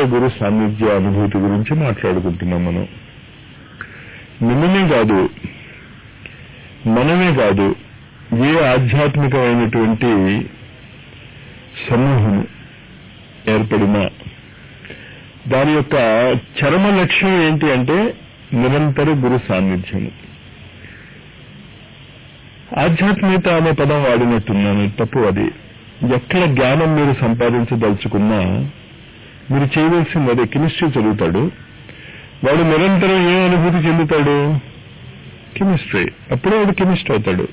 గురు సాన్నిధ్య అనుభూతి గురించి మాట్లాడుకుంటున్నాం మనం నిన్ననే కాదు మనమే కాదు ఏ ఆధ్యాత్మికమైనటువంటి సమూహం ఏర్పడినా దాని యొక్క చరమ లక్ష్యం ఏంటి అంటే నిరంతర గురు సాన్నిధ్యము ఆధ్యాత్మికత అనే పదం వాడినట్టున్నాను తప్పు అది ఎక్కడ జ్ఞానం మీరు సంపాదించదలుచుకున్నా మీరు చేయవలసింది అదే కెమిస్ట్రీ చదువుతాడు వాడు నిరంతరం ఏ అనుభూతి చెందుతాడు కెమిస్ట్రీ అప్పుడే వాడు కెమిస్ట్ అవుతాడు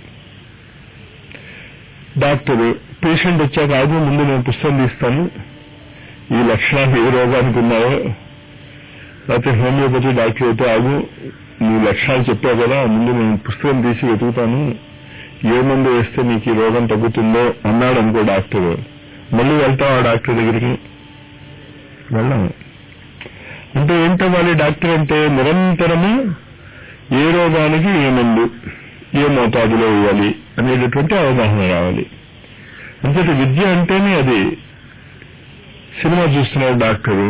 డాక్టర్ పేషెంట్ వచ్చాక ఆగు ముందు నేను పుస్తకం తీస్తాను ఈ లక్షణాలు ఏ రోగానికి ఉన్నాయో లేకపోతే హోమియోపతి డాక్టర్ అయితే ఆగు నీ లక్షణాలు చెప్పావు కదా ముందు నేను పుస్తకం తీసి వెతుకుతాను ఏ మందు వేస్తే నీకు ఈ రోగం తగ్గుతుందో అన్నాడు అనుకో డాక్టర్ మళ్ళీ వెళ్తావు ఆ డాక్టర్ దగ్గరికి వెళ్ళాము అంటే ఏంటవ్వాలి డాక్టర్ అంటే నిరంతరము ఏ రోగానికి ఏ మందు ఏ మోతాదులో వేయాలి అనేటటువంటి అవగాహన రావాలి అంతటి విద్య అంటేనే అది సినిమా చూస్తున్నాడు డాక్టరు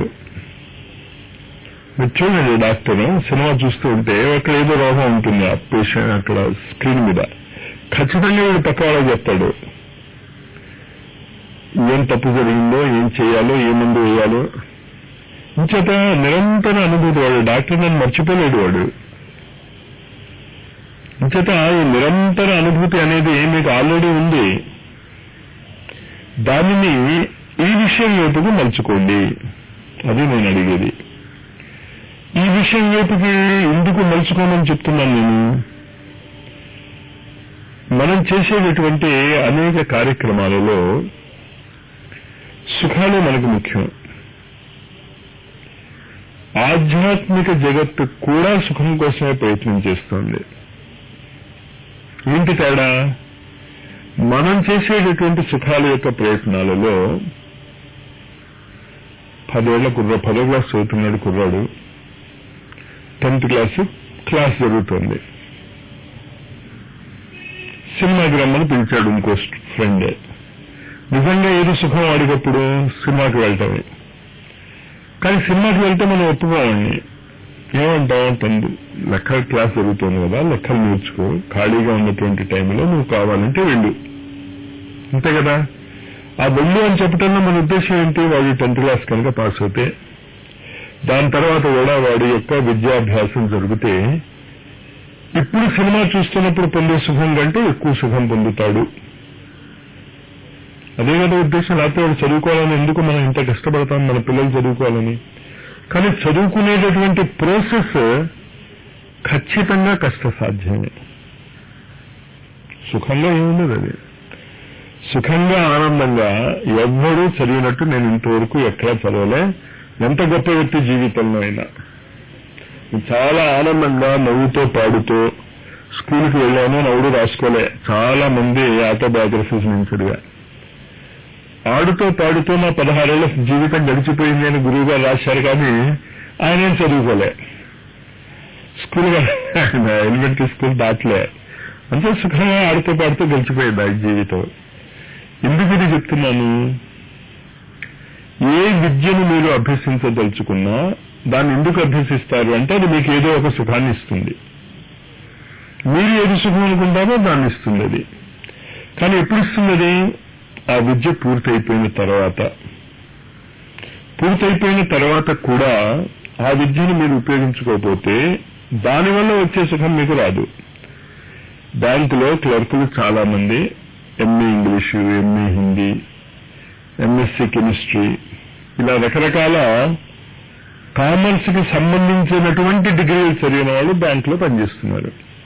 మీరు చూడండి డాక్టర్ సినిమా చూస్తూ ఉంటే అక్కడ ఏదో రోగం ఉంటుంది ఆ పేషెంట్ అక్కడ స్క్రీన్ మీద ఖచ్చితంగా వీడు పక్క వాళ్ళకి చెప్తాడు ఏం తప్పు జరిగిందో ఏం చేయాలో ఏ మందు వేయాలో ఇంచేత నిరంతర అనుభూతి వాడు డాక్టర్ నన్ను మర్చిపోలేడు వాడు ఇంచేత ఈ నిరంతర అనుభూతి అనేది మీకు ఆల్రెడీ ఉంది దానిని ఈ విషయం వైపుకు మలుచుకోండి అది నేను అడిగేది ఈ విషయం వైపుకి ఎందుకు మలుచుకోమని చెప్తున్నాను నేను మనం చేసేటటువంటి అనేక కార్యక్రమాలలో సుఖాలు మనకు ముఖ్యం ఆధ్యాత్మిక జగత్తు కూడా సుఖం కోసమే ప్రయత్నం చేస్తోంది ఏంటి తేడా మనం చేసేటటువంటి సుఖాల యొక్క ప్రయత్నాలలో పదేళ్ల కుర్ర పదో క్లాస్ చదువుతున్నాడు కుర్రాడు టెన్త్ క్లాస్ క్లాస్ జరుగుతోంది సినిమాకి రమ్మని పిలిచాడు ఇంకో ఫ్రెండ్ నిజంగా ఏది సుఖం వాడికప్పుడు సినిమాకి వెళ్ళటమే కానీ సినిమాకి వెళ్తే మనం ఒప్పుకోమండి ఏమంటావు తను లెక్కల క్లాస్ జరుగుతుంది కదా లెక్కలు నేర్చుకో ఖాళీగా ఉన్నటువంటి టైంలో నువ్వు కావాలంటే వెళ్ళు అంతే కదా ఆ వెళ్ళు అని చెప్పటంలో మన ఉద్దేశం ఏంటి వాడు టెన్త్ క్లాస్ కనుక పాస్ అవుతే దాని తర్వాత కూడా వాడి యొక్క విద్యాభ్యాసం జరిగితే ఇప్పుడు సినిమా చూస్తున్నప్పుడు పొందే సుఖం కంటే ఎక్కువ సుఖం పొందుతాడు అదే కదా ఉద్దేశం లేకపోతే వాడు చదువుకోవాలని ఎందుకు మనం ఇంత కష్టపడతాం మన పిల్లలు చదువుకోవాలని కానీ చదువుకునేటటువంటి ప్రోసెస్ ఖచ్చితంగా కష్టసాధ్యమే సుఖంగా ఏముండదు అది సుఖంగా ఆనందంగా ఎవ్వరూ చదివినట్టు నేను ఇంతవరకు ఎక్కడా చదవలే ఎంత గొప్ప వ్యక్తి జీవితంలో అయినా చాలా ఆనందంగా నవ్వుతో పాడుతూ స్కూల్కి వెళ్ళాను నవ్వుడు రాసుకోలే చాలా మంది ఆటోబయోగ్రఫీస్ నుంచి చదివా ఆడుతూ పాడుతూ నా పదహారేళ్ల జీవితం గడిచిపోయింది అని గురువు గారు రాశారు కానీ ఆయన ఏం చదువుకోలే స్కూల్ ఎలిమెంటరీ స్కూల్ దాటలే అంతే సుఖంగా ఆడుతూ పాడుతూ గడిచిపోయింది ఆయన జీవితం ఎందుకు ఇది చెప్తున్నాను ఏ విద్యను మీరు అభ్యసించదలుచుకున్నా దాన్ని ఎందుకు అభ్యసిస్తారు అంటే అది మీకు ఏదో ఒక సుఖాన్ని ఇస్తుంది మీరు ఏది సుఖం అనుకుంటారో దాన్ని ఇస్తుంది అది కానీ ఎప్పుడు ఇస్తుంది అది ఆ విద్య పూర్తయిపోయిన తర్వాత పూర్తయిపోయిన తర్వాత కూడా ఆ విద్యను మీరు ఉపయోగించుకోకపోతే దానివల్ల వచ్చే సుఖం మీకు రాదు బ్యాంకులో క్లర్కులు చాలా మంది MA English MA Hindi MSc chemistry ఇలా రకరకాల కామర్స్ కి సంబంధించినటువంటి డిగ్రీలు చదివిన వాళ్ళు బ్యాంకులో పనిచేస్తున్నారు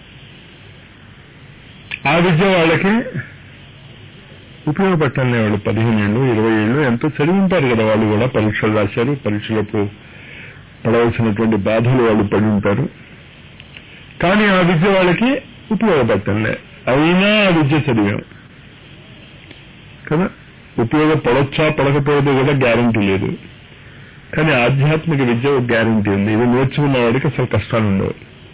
ఆ విద్య వాళ్ళకి ఉపయోగపట్టాలనే వాళ్ళు పదిహేను ఏళ్ళు ఇరవై ఏళ్ళు ఎంతో చదివి ఉంటారు కదా వాళ్ళు కూడా పరీక్షలు రాశారు పరీక్షలకు పడవలసినటువంటి బాధలు వాళ్ళు పడి ఉంటారు కానీ ఆ విద్య వాళ్ళకి ఉపయోగపట్టంలే అయినా ఆ విద్య చదివాం కదా ఉపయోగపడొచ్చా పడకపోతే కూడా గ్యారంటీ లేదు కానీ ఆధ్యాత్మిక విద్య ఒక గ్యారంటీ ఉంది ఇది నేర్చుకున్న వాడికి అసలు కష్టాలు ఉండవు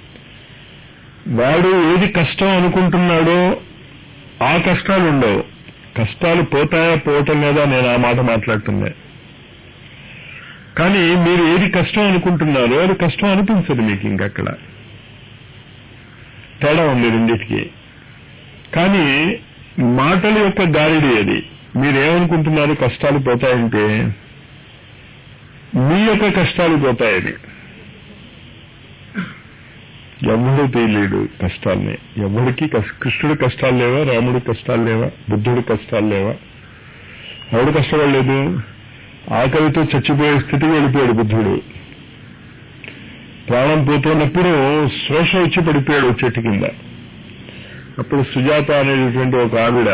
వాడు ఏది కష్టం అనుకుంటున్నాడో ఆ కష్టాలు ఉండవు కష్టాలు పోతాయా పోవటం లేదా నేను ఆ మాట మాట్లాడుతున్నా కానీ మీరు ఏది కష్టం అనుకుంటున్నారో అది కష్టం అనిపించదు మీకు ఇంకక్కడ తేడా ఉంది రెండింటికి కానీ మాటల యొక్క గారిడి అది మీరేమనుకుంటున్నారు కష్టాలు పోతాయంటే మీ యొక్క కష్టాలు పోతాయని ఎవడు తెలియడు కష్టాలని ఎవరికి కృష్ణుడి కష్టాలు లేవా రాముడి కష్టాలు లేవా బుద్ధుడి కష్టాలు లేవా ఎవడు కష్టపడలేదు ఆకలితో చచ్చిపోయే స్థితికి వెళ్ళిపోయాడు బుద్ధుడు ప్రాణం పోతున్నప్పుడు శోష వచ్చి పడిపోయాడు చెట్టు కింద అప్పుడు సుజాత అనేటటువంటి ఒక ఆవిడ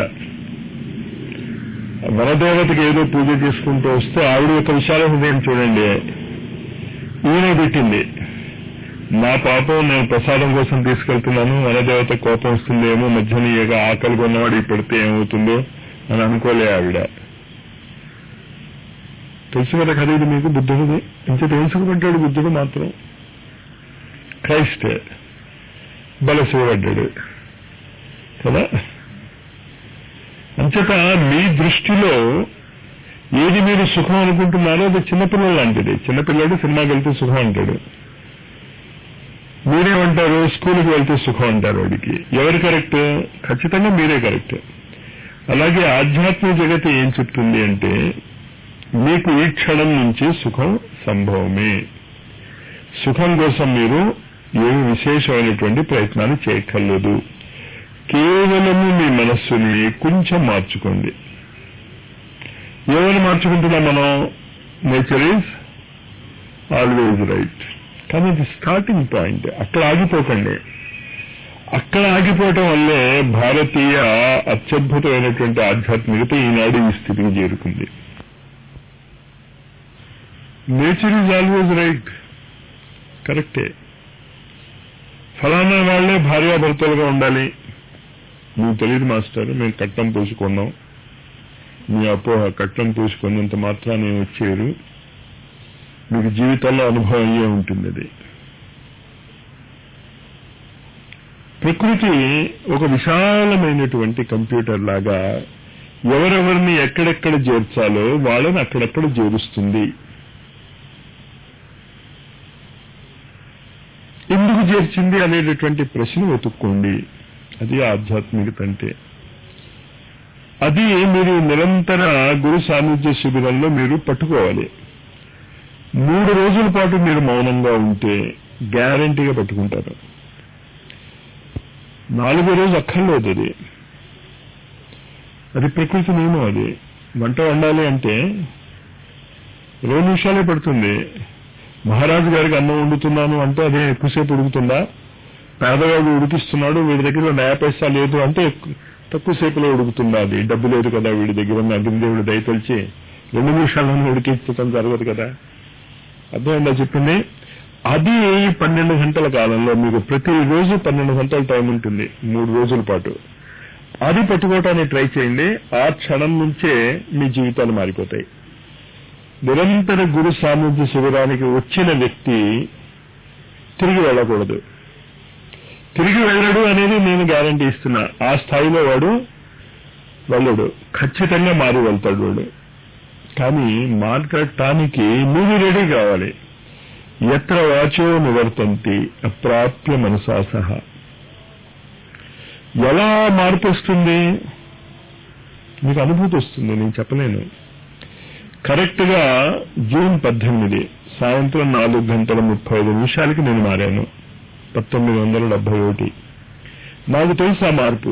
వనదేవతకి ఏదో పూజ చేసుకుంటూ వస్తే ఆవిడ యొక్క విశాల హృదయం చూడండి ఈయన పెట్టింది నా పాపం నేను ప్రసాదం కోసం తీసుకెళ్తున్నాను వనదేవత కోపం వస్తుందేమో మధ్యనీయగా ఆకలి కొన్నవాడికి పెడితే ఏమవుతుందో అని అనుకోలే ఆవిడ తెలుసు కదా కదా ఇది మీకు బుద్ధుడిది ఇంత తెలుసుకుపడ్డాడు బుద్ధుడు మాత్రం క్రైస్ట్ బలసివడ్డాడు కదా అంచేత మీ దృష్టిలో ఏది మీరు సుఖం అనుకుంటున్నారో అది చిన్నపిల్లలు లాంటిది చిన్నపిల్లడు సినిమాకి వెళ్తే సుఖం అంటాడు మీరేమంటారు స్కూల్కి వెళ్తే సుఖం అంటారు వాడికి ఎవరు కరెక్ట్ ఖచ్చితంగా మీరే కరెక్ట్ అలాగే ఆధ్యాత్మిక జగతి ఏం చెప్తుంది అంటే మీకు ఈ క్షణం నుంచి సుఖం సంభవమే సుఖం కోసం మీరు ఏమి విశేషమైనటువంటి ప్రయత్నాలు చేయక్కర్లేదు కేవలము మీ మనస్సుని కొంచెం మార్చుకోండి ఏమని మార్చుకుంటున్నాం మనం నేచర్ ఈజ్ ఆల్వేజ్ రైట్ కానీ ఇది స్టార్టింగ్ పాయింట్ అక్కడ ఆగిపోకండి అక్కడ ఆగిపోవటం వల్లే భారతీయ అత్యద్భుతమైనటువంటి ఆధ్యాత్మికత ఈనాడు ఈ స్థితికి చేరుకుంది నేచర్ ఈజ్ ఆల్వేజ్ రైట్ కరెక్టే ఫలానా వాళ్లే భార్యాభర్తలుగా ఉండాలి మీకు తెలియదు మాస్టర్ మేము కట్టం పూసుకున్నాం మీ అపోహ కట్టం పూసుకున్నంత మాత్రాన్ని వచ్చేరు మీకు జీవితంలో అనుభవం అయ్యే ఉంటుంది అది ప్రకృతి ఒక విశాలమైనటువంటి కంప్యూటర్ లాగా ఎవరెవరిని ఎక్కడెక్కడ చేర్చాలో వాళ్ళని అక్కడక్కడ చేరుస్తుంది ఎందుకు చేర్చింది అనేటటువంటి ప్రశ్న వెతుక్కోండి అది ఆధ్యాత్మికత అంటే అది మీరు నిరంతర గురు సాన్నిధ్య శిబిరంలో మీరు పట్టుకోవాలి మూడు రోజుల పాటు మీరు మౌనంగా ఉంటే గ్యారంటీగా పట్టుకుంటారు నాలుగో రోజు అక్కర్లేదు అది అది ప్రకృతి నియమం అది వంట వండాలి అంటే రెండు నిమిషాలే పడుతుంది మహారాజు గారికి అన్నం వండుతున్నాను అంటే అదే ఎక్కువసేపు ఉడుకుతుందా పేదవాడు ఉడికిస్తున్నాడు వీడి దగ్గర నయా పైసా లేదు అంటే తక్కువ సేపులో ఉడుకుతుందా అది డబ్బు లేదు కదా వీడి దగ్గర ఉన్న అగ్నిదేవుడు దయతలిచి రెండు నిమిషాల్లోనే ఉడికించడం జరగదు కదా అర్థమైందా చెప్పింది అది పన్నెండు గంటల కాలంలో మీకు ప్రతిరోజు పన్నెండు గంటల టైం ఉంటుంది మూడు రోజుల పాటు అది పట్టుకోవటానికి ట్రై చేయండి ఆ క్షణం నుంచే మీ జీవితాలు మారిపోతాయి నిరంతర గురు సాన్నిధ్య శిబిరానికి వచ్చిన వ్యక్తి తిరిగి వెళ్ళకూడదు తిరిగి వెళ్ళడు అనేది నేను గ్యారంటీ ఇస్తున్నా ఆ స్థాయిలో వాడు వెళ్ళడు ఖచ్చితంగా మారి వెళ్తాడు వాడు కానీ మార్కటానికి నువ్వు రెడీ కావాలి ఎత్ర వాచో నివర్తంతి అప్రాప్య మనసా సహా ఎలా మార్పు వస్తుంది మీకు అనుభూతి వస్తుంది నేను చెప్పలేను కరెక్ట్ గా జూన్ పద్దెనిమిది సాయంత్రం నాలుగు గంటల ముప్పై ఐదు నిమిషాలకి నేను మారాను పంతొమ్మిది వందల డెబ్బై ఒకటి నాకు తెలుసు ఆ మార్పు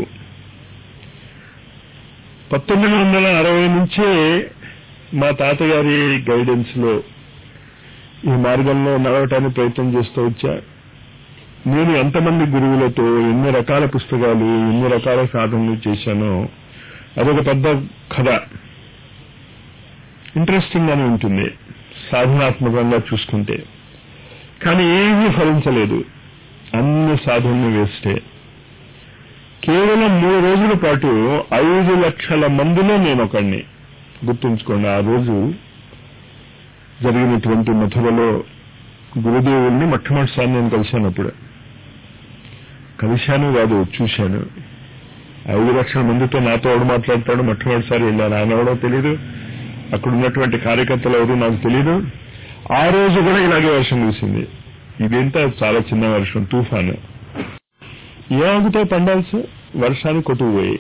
పంతొమ్మిది వందల అరవై నుంచే మా తాతగారి గైడెన్స్ లో ఈ మార్గంలో నడవటానికి ప్రయత్నం చేస్తూ వచ్చా నేను ఎంతమంది గురువులతో ఎన్ని రకాల పుస్తకాలు ఎన్ని రకాల సాధనలు చేశానో అదొక పెద్ద కథ ఇంట్రెస్టింగ్ అని ఉంటుంది సాధనాత్మకంగా చూసుకుంటే కానీ ఏమీ ఫలించలేదు అన్ని సాధనలు వేస్తే కేవలం మూడు రోజుల పాటు ఐదు లక్షల మందిలో నేను ఒకడిని గుర్తుంచుకోండి ఆ రోజు జరిగినటువంటి మథురలో గురుదేవుల్ని మొట్టమొదటిసారి నేను కలిశాను అప్పుడు కలిశాను కాదు చూశాను ఐదు లక్షల మందితో నాతో ఎవడు మాట్లాడతాడు మొట్టమొదటిసారి వెళ్ళాను ఆయన ఎవడో తెలీదు అక్కడ ఉన్నటువంటి కార్యకర్తలు ఎవరు నాకు తెలీదు ఆ రోజు కూడా ఇలాగే వర్షం కురిసింది ఇదేంటో చాలా చిన్న వర్షం తుఫాను ఏమాగుతాయి పండాల్స్ వర్షాన్ని కొట్టుకుపోయి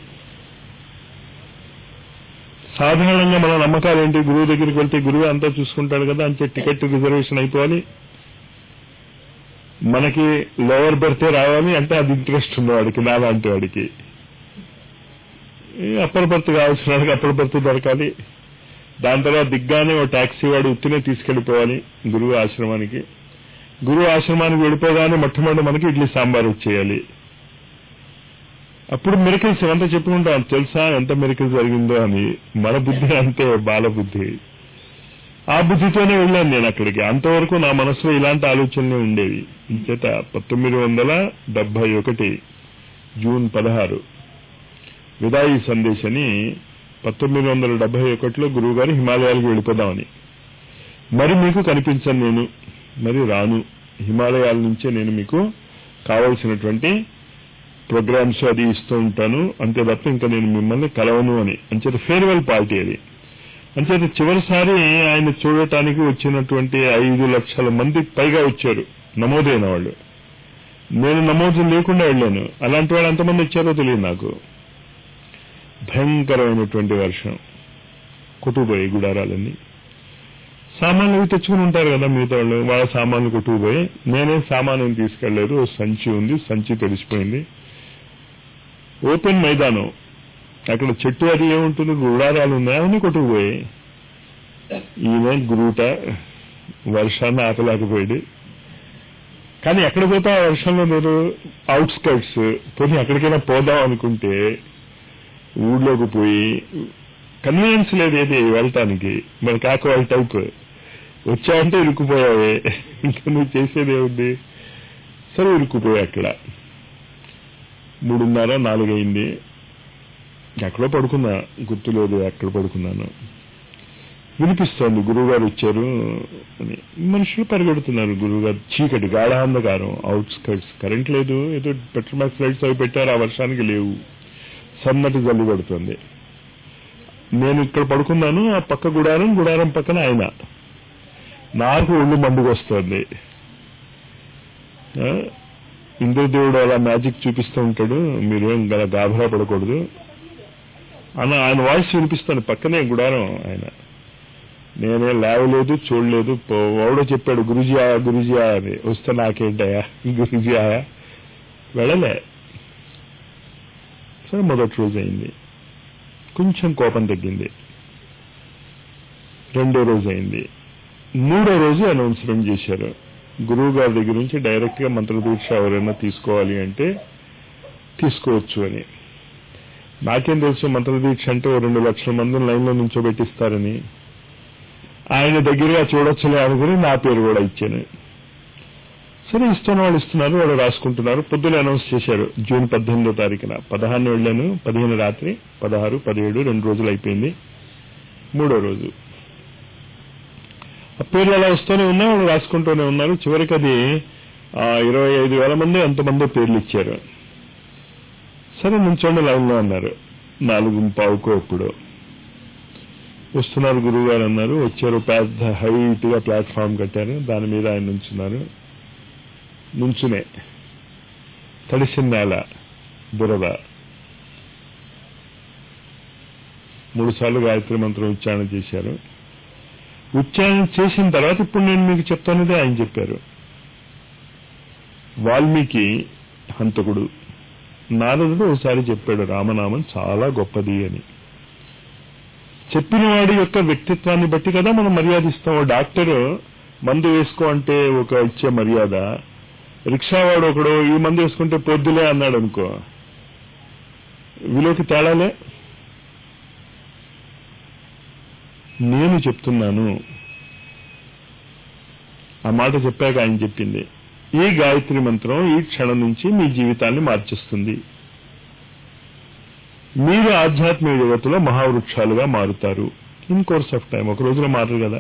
సాధారణంగా మన నమ్మకాలు ఏంటి గురువు దగ్గరికి వెళ్తే గురువు అంతా చూసుకుంటాడు కదా అంతే టికెట్ రిజర్వేషన్ అయిపోవాలి మనకి లోవర్ బెర్తే రావాలి అంటే అది ఇంట్రెస్ట్ ఉన్నవాడికి నాలాంటి వాడికి అప్పర్ బర్త్ కావాల్సిన వాడికి అప్పర్ బర్త్ దొరకాలి దాని తర్వాత దిగ్గానే ఓ టాక్సీ వాడు ఉత్తినే తీసుకెళ్లిపోవాలి గురువు ఆశ్రమానికి గురువు ఆశ్రమానికి వెళ్ళిపోగానే మొట్టమొదటి మనకి ఇడ్లీ సాంబార్ వచ్చేయాలి అప్పుడు మెరికల్స్ ఎంత చెప్పుకుంటాం తెలుసా ఎంత మెరికల్ జరిగిందో అని మన బుద్ధి అంతే బాల బుద్ధి ఆ బుద్ధితోనే వెళ్ళాను నేను అక్కడికి అంతవరకు నా మనసులో ఇలాంటి ఆలోచనలే ఉండేవి ఇంచేత పంతొమ్మిది వందల డెబ్బై ఒకటి జూన్ పదహారు విదాయి సందేశ్ అని పంతొమ్మిది వందల డెబ్బై ఒకటిలో గురువుగారు హిమాలయాలకు వెళ్ళిపోదామని మరి మీకు కనిపించను నేను మరి రాను హిమాలయాల నుంచే నేను మీకు కావలసినటువంటి ప్రోగ్రామ్స్ అది ఇస్తూ ఉంటాను అంతే తప్ప ఇంకా నేను మిమ్మల్ని కలవను అని అంచేత ఫేర్వెల్ పార్టీ అది అంచేత చివరిసారి ఆయన చూడటానికి వచ్చినటువంటి ఐదు లక్షల మంది పైగా వచ్చారు నమోదైన వాళ్ళు నేను నమోదు లేకుండా వెళ్ళాను అలాంటి వాళ్ళు ఎంతమంది వచ్చారో తెలియదు నాకు భయంకరమైనటువంటి వర్షం కొట్టుకుపోయి గుడారాలన్నీ సామాన్లు అవి తెచ్చుకుని ఉంటారు కదా మిగతా వాళ్ళు వాళ్ళ సామాన్లు కొట్టుకుపోయి నేనే సామాను తీసుకెళ్లేదు ఓ సంచి ఉంది సంచి తడిసిపోయింది ఓపెన్ మైదానం అక్కడ చెట్టు అది ఏముంటుంది గుడారాలు ఉన్నాయి అవన్నీ కొట్టుకుపోయి ఈయన గురుట వర్షాన్ని ఆపలేకపోయాడు కానీ ఎక్కడ పోతా ఆ వర్షంలో మీరు అవుట్స్కర్ట్స్ పోనీ ఎక్కడికైనా పోదాం అనుకుంటే ఊళ్ళోకి పోయి కన్వీనియన్స్ లేదు ఏది వెళ్ళటానికి మనకి ఆకవాళ్ళ టైప్ వచ్చావంటే ఇరుక్కుపోయావే ఇంకా నువ్వు చేసేది ఏముంది సరే ఇరుక్కుపోయా అక్కడ మూడున్నర నాలుగైంది ఎక్కడో పడుకున్నా గుర్తులేదు ఎక్కడ పడుకున్నాను వినిపిస్తోంది గురువుగారు వచ్చారు అని మనుషులు పరిగెడుతున్నారు గురువుగారు చీకటి గాఢాంధకారం అవుట్స్కర్ట్స్ కరెంట్ లేదు ఏదో పెట్రోమాక్స్ లైట్స్ అవి పెట్టారు ఆ వర్షానికి లేవు సన్నటి జల్లు పడుతుంది నేను ఇక్కడ పడుకున్నాను ఆ పక్క గుడారం గుడారం పక్కన ఆయన నాకు ఒళ్ళు మండుకు వస్తుంది ఇంద్రదేవుడు అలా మ్యాజిక్ చూపిస్తూ ఉంటాడు మీరేం గల గాభరా పడకూడదు అన్న ఆయన వాయిస్ వినిపిస్తాను పక్కనే గుడారం ఆయన నేనే లేవలేదు చూడలేదు ఎవడో చెప్పాడు గురుజీ ఆయా గురుజీ ఆయా అని వస్తే నాకేంటయా గురుజీ ఆయా వెళ్ళలే సరే మొదటి రోజు అయింది కొంచెం కోపం తగ్గింది రెండో రోజు అయింది మూడో రోజు అనౌన్స్మెంట్ చేశారు గురువు గారి దగ్గర నుంచి డైరెక్ట్ గా మంత్రదీక్ష ఎవరైనా తీసుకోవాలి అంటే తీసుకోవచ్చు అని నాకేం తెలుసు మంత్రదీక్ష అంటే ఓ రెండు లక్షల మందిని లైన్లో నుంచోబెట్టిస్తారని ఆయన దగ్గరగా చూడొచ్చులే అనుకుని నా పేరు కూడా ఇచ్చాను సరే ఇస్తున్న వాళ్ళు ఇస్తున్నారు వాళ్ళు రాసుకుంటున్నారు పొద్దున అనౌన్స్ చేశారు జూన్ పద్దెనిమిదో తారీఖున పదహారుని వెళ్ళాను పదిహేను రాత్రి పదహారు పదిహేడు రెండు రోజులు అయిపోయింది మూడో రోజు ఆ పేర్లు అలా వస్తూనే ఉన్నా వాళ్ళు రాసుకుంటూనే ఉన్నారు చివరికి అది ఇరవై ఐదు వేల మంది ఎంతమందో పేర్లు ఇచ్చారు సరే నుంచోండి లైన్లో అన్నారు నాలుగు పావుకో ఎప్పుడు వస్తున్నారు గురువు గారు అన్నారు వచ్చారు పెద్ద హైట్ గా ప్లాట్ఫామ్ కట్టారు దాని మీద ఆయన నుంచున్నారు నుంచునే తడిసిన నేల బురద మూడు సార్లు గాయత్రి మంత్రం ఉచ్చారణ చేశారు ఉచ్చారణ చేసిన తర్వాత ఇప్పుడు నేను మీకు చెప్తానది ఆయన చెప్పారు వాల్మీకి హంతకుడు నారదుడు ఒకసారి చెప్పాడు రామనామం చాలా గొప్పది అని చెప్పిన వాడి యొక్క వ్యక్తిత్వాన్ని బట్టి కదా మనం మర్యాద ఇస్తాం డాక్టర్ మందు వేసుకో అంటే ఒక ఇచ్చే మర్యాద రిక్షావాడు ఒకడు ఈ మందు వేసుకుంటే పొద్దులే అన్నాడు అనుకో విలోకి తేడాలే నేను చెప్తున్నాను ఆ మాట చెప్పాక ఆయన చెప్పింది ఈ గాయత్రి మంత్రం ఈ క్షణం నుంచి మీ జీవితాన్ని మార్చేస్తుంది మీరు ఆధ్యాత్మిక యువతలో మహావృక్షాలుగా మారుతారు ఇన్ కోర్స్ ఆఫ్ టైం ఒక రోజులో మారరు కదా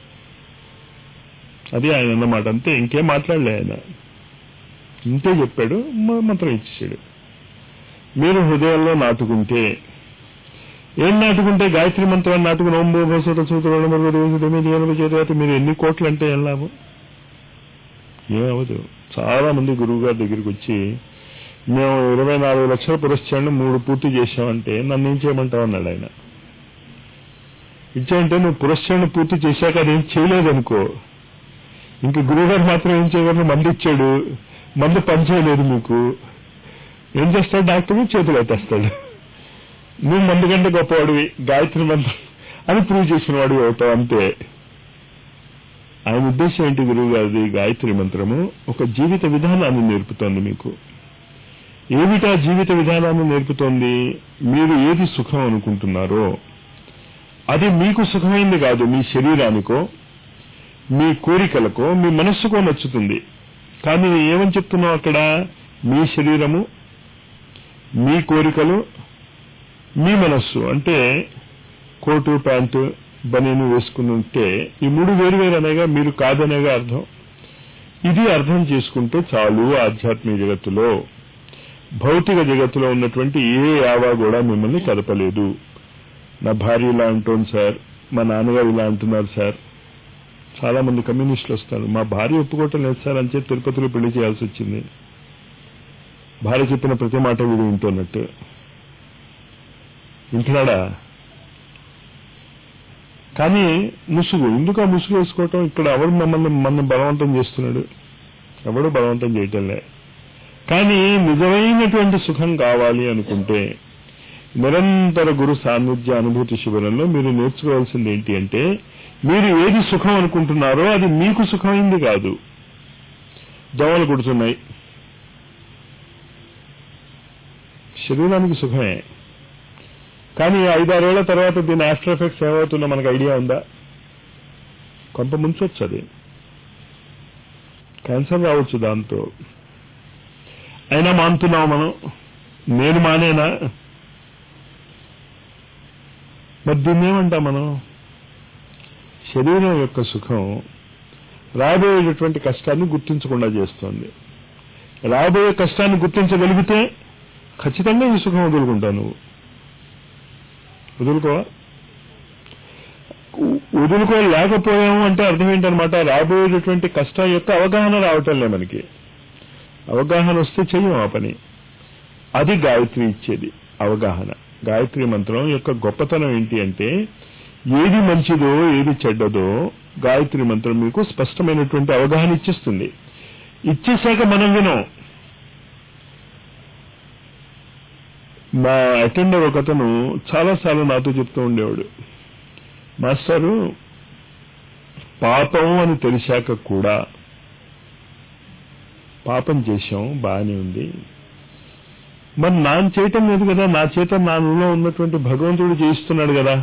అది ఆయన అన్నమాట అంతే ఇంకేం మాట్లాడలే ఆయన ఇంతే చెప్పాడు మంత్రం ఇచ్చేసాడు మీరు హృదయంలో నాటుకుంటే ఏం నాటుకుంటే గాయత్రి మంత్రాన్ని నాటుకుని ఓం భూ భూసత సూత్రం చేత మీరు ఎన్ని కోట్లు అంటే ఏం లాభం ఏమవదు చాలా మంది గురువు గారి దగ్గరికి వచ్చి మేము ఇరవై నాలుగు లక్షల పురస్కారాన్ని మూడు పూర్తి చేశామంటే నన్ను ఏం చేయమంటావు అన్నాడు ఆయన ఇచ్చాయంటే నువ్వు పురస్కారాన్ని పూర్తి చేశాక అదేం చేయలేదనుకో ఇంక గురువుగారు మాత్రం ఏం చేయగలరు మందు ఇచ్చాడు మందు పనిచేయలేదు మీకు ఏం చేస్తాడు డాక్టర్ చేతులు ఎత్తేస్తాడు నువ్వు మందు కంటే గొప్పవాడివి గాయత్రి మంత్రం అని ప్రూవ్ చేసిన వాడు అవుతావు అంతే ఆయన ఉద్దేశం ఏంటి గురువు గారిది గాయత్రి మంత్రము ఒక జీవిత విధానాన్ని నేర్పుతోంది మీకు ఏమిటా జీవిత విధానాన్ని నేర్పుతోంది మీరు ఏది సుఖం అనుకుంటున్నారో అది మీకు సుఖమైంది కాదు మీ శరీరానికో మీ కోరికలకో మీ మనస్సుకో నచ్చుతుంది కానీ ఏమని చెప్తున్నావు అక్కడ మీ శరీరము మీ కోరికలు మీ మనస్సు అంటే కోటు ప్యాంటు బనీను వేసుకుని ఉంటే ఈ మూడు వేరు వేరు అనేగా మీరు కాదనేగా అర్థం ఇది అర్థం చేసుకుంటే చాలు ఆధ్యాత్మిక జగత్తులో భౌతిక జగత్తులో ఉన్నటువంటి ఏ యావా కూడా మిమ్మల్ని కదపలేదు నా భార్య ఇలా అంటోంది సార్ మా నాన్నగారు ఇలా అంటున్నారు సార్ చాలా మంది కమ్యూనిస్టులు వస్తారు మా భార్య ఒప్పుకోవటం లేదు సార్ అని చెప్పి తిరుపతిలో పెళ్లి చేయాల్సి వచ్చింది భార్య చెప్పిన ప్రతి మాట వీడు వింటున్నట్టు వింటున్నాడా కానీ ముసుగు ఎందుకు ఆ ముసుగు వేసుకోవటం ఇక్కడ ఎవడు మమ్మల్ని మన బలవంతం చేస్తున్నాడు ఎవడు బలవంతం చేయటంలే కానీ నిజమైనటువంటి సుఖం కావాలి అనుకుంటే నిరంతర గురు సాన్నిధ్య అనుభూతి శిబిరంలో మీరు నేర్చుకోవాల్సింది ఏంటి అంటే మీరు ఏది సుఖం అనుకుంటున్నారో అది మీకు సుఖమైంది కాదు దోమలు కుడుతున్నాయి శరీరానికి సుఖమే కానీ ఐదారేళ్ల తర్వాత దీని ఆఫ్టర్ ఎఫెక్ట్స్ ఏమవుతుందో మనకు ఐడియా ఉందా కొంత ముంచొచ్చు అది క్యాన్సర్ రావచ్చు దాంతో అయినా మానుతున్నావు మనం నేను మానేనా మరి దీన్ని ఏమంటాం మనం శరీరం యొక్క సుఖం రాబోయేటటువంటి కష్టాన్ని గుర్తించకుండా చేస్తోంది రాబోయే కష్టాన్ని గుర్తించగలిగితే ఖచ్చితంగా ఈ సుఖం వదులుకుంటావు నువ్వు వదులుకోవా వదులుకోలేకపోయాము అంటే అర్థం ఏంటనమాట రాబోయేటటువంటి కష్టం యొక్క అవగాహన రావటంలే మనకి అవగాహన వస్తే చెయ్యం ఆ పని అది గాయత్రి ఇచ్చేది అవగాహన గాయత్రి మంత్రం యొక్క గొప్పతనం ఏంటి అంటే ఏది మంచిదో ఏది చెడ్డదో గాయత్రి మంత్రం మీకు స్పష్టమైనటువంటి అవగాహన ఇచ్చేస్తుంది ఇచ్చేశాక మనం వినం మా అటెండర్ ఒకతను చాలాసార్లు నాతో చెప్తూ ఉండేవాడు మాస్టారు పాపం అని తెలిసాక కూడా పాపం చేశాం బాగానే ఉంది మరి నా చేయటం లేదు కదా నా చేత నా నులో ఉన్నటువంటి భగవంతుడు చేయిస్తున్నాడు కదా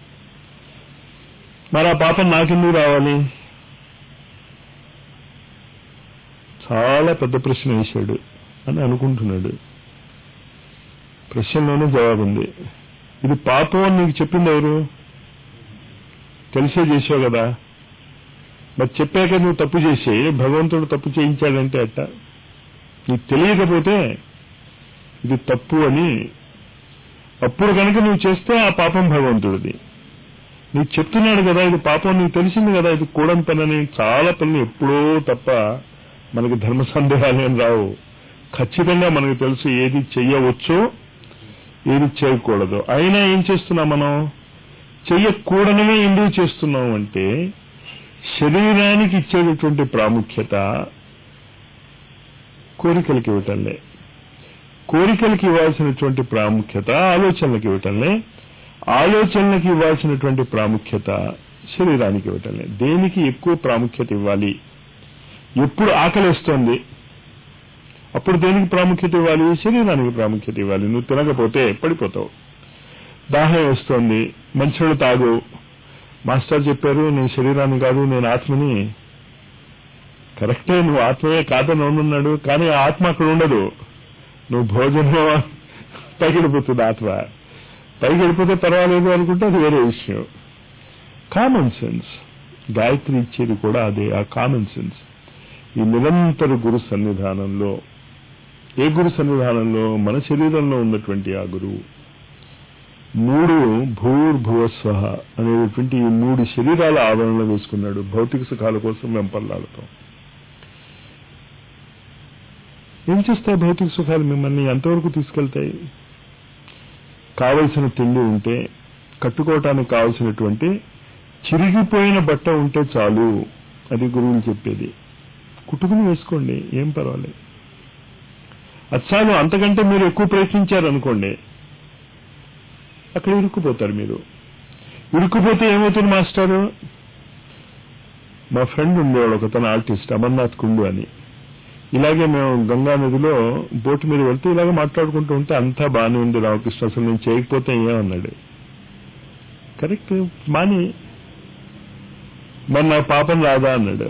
మరి ఆ పాపం నాకెందుకు రావాలి చాలా పెద్ద ప్రశ్న వేశాడు అని అనుకుంటున్నాడు ప్రశ్నలోనే జవాబు ఉంది ఇది పాపం అని నీకు చెప్పింది ఎవరు తెలిసే చేసావు కదా మరి చెప్పాక నువ్వు తప్పు చేసి భగవంతుడు తప్పు చేయించాడంటే అట్ట నీకు తెలియకపోతే ఇది తప్పు అని అప్పుడు కనుక నువ్వు చేస్తే ఆ పాపం భగవంతుడిది నీకు చెప్తున్నాడు కదా ఇది పాపం నీకు తెలిసింది కదా ఇది కూడని పనని చాలా పనులు ఎప్పుడో తప్ప మనకి ధర్మ సందేహాలు ఏం రావు ఖచ్చితంగా మనకు తెలుసు ఏది చెయ్యవచ్చో ఏది చేయకూడదు అయినా ఏం చేస్తున్నాం మనం చెయ్యకూడనమే ఎందుకు చేస్తున్నాం అంటే శరీరానికి ఇచ్చేటటువంటి ప్రాముఖ్యత కోరికలకి ఇవ్వటంలే కోరికలకి ఇవ్వాల్సినటువంటి ప్రాముఖ్యత ఆలోచనలకు ఇవ్వటంలే ఆలోచనలకు ఇవ్వాల్సినటువంటి ప్రాముఖ్యత శరీరానికి ఇవ్వటంలే దేనికి ఎక్కువ ప్రాముఖ్యత ఇవ్వాలి ఎప్పుడు ఆకలిస్తోంది అప్పుడు దేనికి ప్రాముఖ్యత ఇవ్వాలి శరీరానికి ప్రాముఖ్యత ఇవ్వాలి నువ్వు తినకపోతే పడిపోతావు దాహం వేస్తోంది మంచినీళ్ళు తాగు మాస్టర్ చెప్పారు నేను శరీరాన్ని కాదు నేను ఆత్మని కరెక్టే నువ్వు ఆత్మయే కాదని ఉన్నాడు కానీ ఆ ఆత్మ అక్కడ ఉండదు నువ్వు భోజనం పైకి వెళ్ళిపోతుంది ఆత్మ పైకి వెళ్ళిపోతే పర్వాలేదు అనుకుంటే అది వేరే విషయం కామన్ సెన్స్ గాయత్రి ఇచ్చేది కూడా అదే ఆ కామన్ సెన్స్ ఈ నిరంతర గురు సన్నిధానంలో ఏ గురు సన్నిధానంలో మన శరీరంలో ఉన్నటువంటి ఆ గురువు మూడు భూర్భువస్వ అనేటువంటి ఈ మూడు శరీరాల ఆవరణలో వేసుకున్నాడు భౌతిక సుఖాల కోసం వెంపర్లాడతాం ఏం చేస్తాయి భౌతిక సుఖాలు మిమ్మల్ని ఎంతవరకు తీసుకెళ్తాయి కావలసిన తిండి ఉంటే కట్టుకోవటానికి కావలసినటువంటి చిరిగిపోయిన బట్ట ఉంటే చాలు అది గురువులు చెప్పేది కుట్టుకుని వేసుకోండి ఏం పర్వాలేదు అది చాలు అంతకంటే మీరు ఎక్కువ ప్రయత్నించారనుకోండి అక్కడ ఇరుక్కుపోతారు మీరు ఇరుక్కుపోతే ఏమవుతుంది మాస్టారు మా ఫ్రెండ్ ఉండేవాడు ఒక తన ఆర్టిస్ట్ అమర్నాథ్ కుండు అని ఇలాగే మేము గంగా నదిలో బోటు మీద వెళ్తూ ఇలాగే మాట్లాడుకుంటూ ఉంటే అంతా బాగానే ఉంది రామకృష్ణ అసలు నేను చేయకపోతే ఏమన్నాడు కరెక్ట్ మాని మరి నా పాపం రాదా అన్నాడు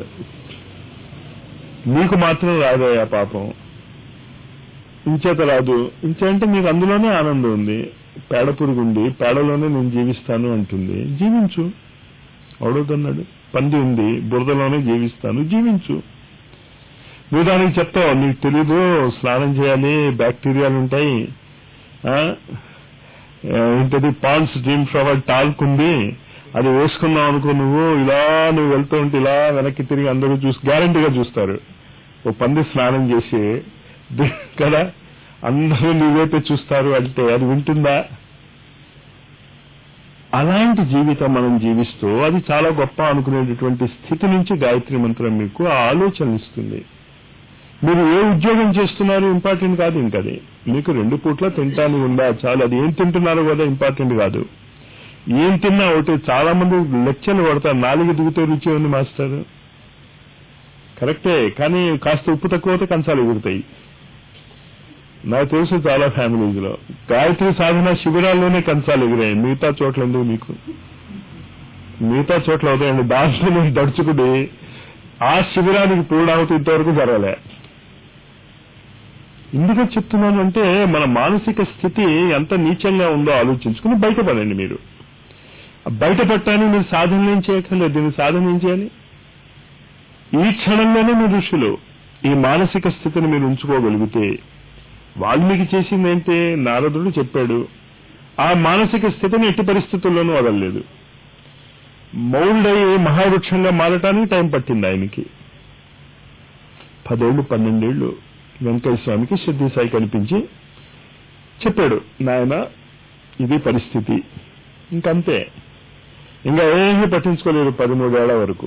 నీకు మాత్రం రాదా ఆ పాపం ఇంచేత రాదు ఇంచేంటే మీకు అందులోనే ఆనందం ఉంది పేడ పురుగుండి పేడలోనే నేను జీవిస్తాను అంటుంది జీవించు అవడవుతున్నాడు పంది ఉంది బురదలోనే జీవిస్తాను జీవించు నువ్వు దానికి చెప్తావు నీకు తెలీదు స్నానం చేయాలి బ్యాక్టీరియాలు ఉంటాయి ఆ, ఏంటది పాన్స్ డ్రీమ్ ఫ్లవర్ టాల్క్ ఉంది అది వేసుకున్నావు అనుకో నువ్వు ఇలా నువ్వు వెళ్తూ ఉంటే ఇలా వెనక్కి తిరిగి అందరూ చూసి గ్యారంటీగా చూస్తారు ఓ పంది స్నానం చేసి ది- కదా అందరూ నువ్వైతే చూస్తారు అంటే అది వింటుందా అలాంటి జీవితం మనం జీవిస్తూ అది చాలా గొప్ప అనుకునేటటువంటి స్థితి నుంచి గాయత్రి మంత్రం మీకు ఆ ఆలోచన ఇస్తుంది మీరు ఏ ఉద్యోగం చేస్తున్నారు ఇంపార్టెంట్ కాదు ఇంకది మీకు రెండు పూట్ల తింటానికి ఉందా చాలు అది ఏం తింటున్నారో కూడా ఇంపార్టెంట్ కాదు ఏం తిన్నా ఒకటి చాలా మంది లెక్చర్లు పడతారు నాలుగు దిగుతే రుచి ఉంది మాస్టర్ కరెక్టే కానీ కాస్త ఉప్పు తక్కువ అయితే కంచాలు ఎగురుతాయి నాకు తెలుసు చాలా ఫ్యామిలీస్ లో గాయత్రి సాధన శిబిరాల్లోనే కంచాలు ఎగిరాయి మిగతా చోట్ల ఎందుకు మీకు మిగతా చోట్ల అవుతాయండి దాంట్లో నేను దడుచుకుని ఆ శిబిరానికి పూర్ణాహుతి ఇంతవరకు జరగలే ఎందుకు చెప్తున్నాను అంటే మన మానసిక స్థితి ఎంత నీచంగా ఉందో ఆలోచించుకుని బయటపడండి మీరు బయటపడటానికి మీరు సాధన ఏం చేయక్కర్లేదు దీన్ని సాధన ఏం చేయాలి ఈ క్షణంలోనే మీరు ఋషులు ఈ మానసిక స్థితిని మీరు ఉంచుకోగలిగితే వాల్మీకి చేసింది ఏంటి నారదుడు చెప్పాడు ఆ మానసిక స్థితిని ఎట్టి పరిస్థితుల్లోనూ వదలలేదు మౌల్డ్ అయ్యి మహావృక్షంగా మారటానికి టైం పట్టింది ఆయనకి పదేళ్ళు పన్నెండేళ్లు వెంకయ్య స్వామికి సిద్ధి సాయి కనిపించి చెప్పాడు నాయన ఇది పరిస్థితి ఇంకంతే ఇంకా ఏమీ పట్టించుకోలేదు పదమూడేళ్ల వరకు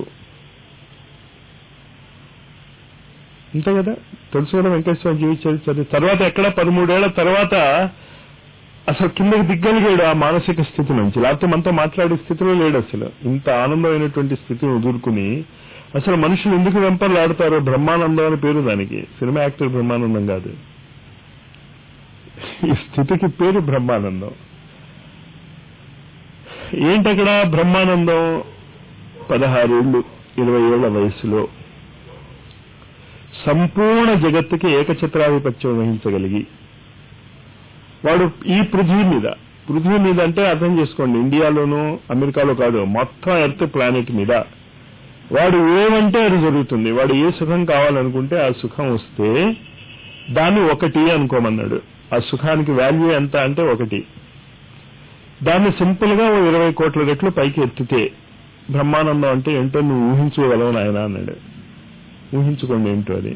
అంతే కదా తెలుసు కదా వెంకటేశ్వర జీవించారు సరే తర్వాత ఎక్కడ పదమూడేళ్ల తర్వాత అసలు కిందకి దిగ్గలిగాడు ఆ మానసిక స్థితి నుంచి లేకపోతే మనతో మాట్లాడే స్థితిలో లేడు అసలు ఇంత ఆనందమైనటువంటి స్థితిని వదులుకుని అసలు మనుషులు ఎందుకు వెంపర్లాడతారో బ్రహ్మానందం అని పేరు దానికి సినిమా యాక్టర్ బ్రహ్మానందం కాదు ఈ స్థితికి పేరు బ్రహ్మానందం ఏంటక్కడ బ్రహ్మానందం పదహారేళ్లు ఇరవై ఏళ్ల వయసులో సంపూర్ణ జగత్తుకి ఏకఛత్రాధిపత్యం వహించగలిగి వాడు ఈ పృథ్వీ మీద పృథ్వీ మీద అంటే అర్థం చేసుకోండి ఇండియాలోనూ అమెరికాలో కాదు మొత్తం ఎర్త్ ప్లానెట్ మీద వాడు ఏమంటే అది జరుగుతుంది వాడు ఏ సుఖం కావాలనుకుంటే ఆ సుఖం వస్తే దాన్ని ఒకటి అనుకోమన్నాడు ఆ సుఖానికి వాల్యూ ఎంత అంటే ఒకటి దాన్ని సింపుల్ గా ఓ ఇరవై కోట్ల రెట్లు పైకి ఎత్తితే బ్రహ్మానందం అంటే ఏంటో నువ్వు ఊహించుకోగలవు నాయన అన్నాడు ఊహించుకోండి ఏంటో అది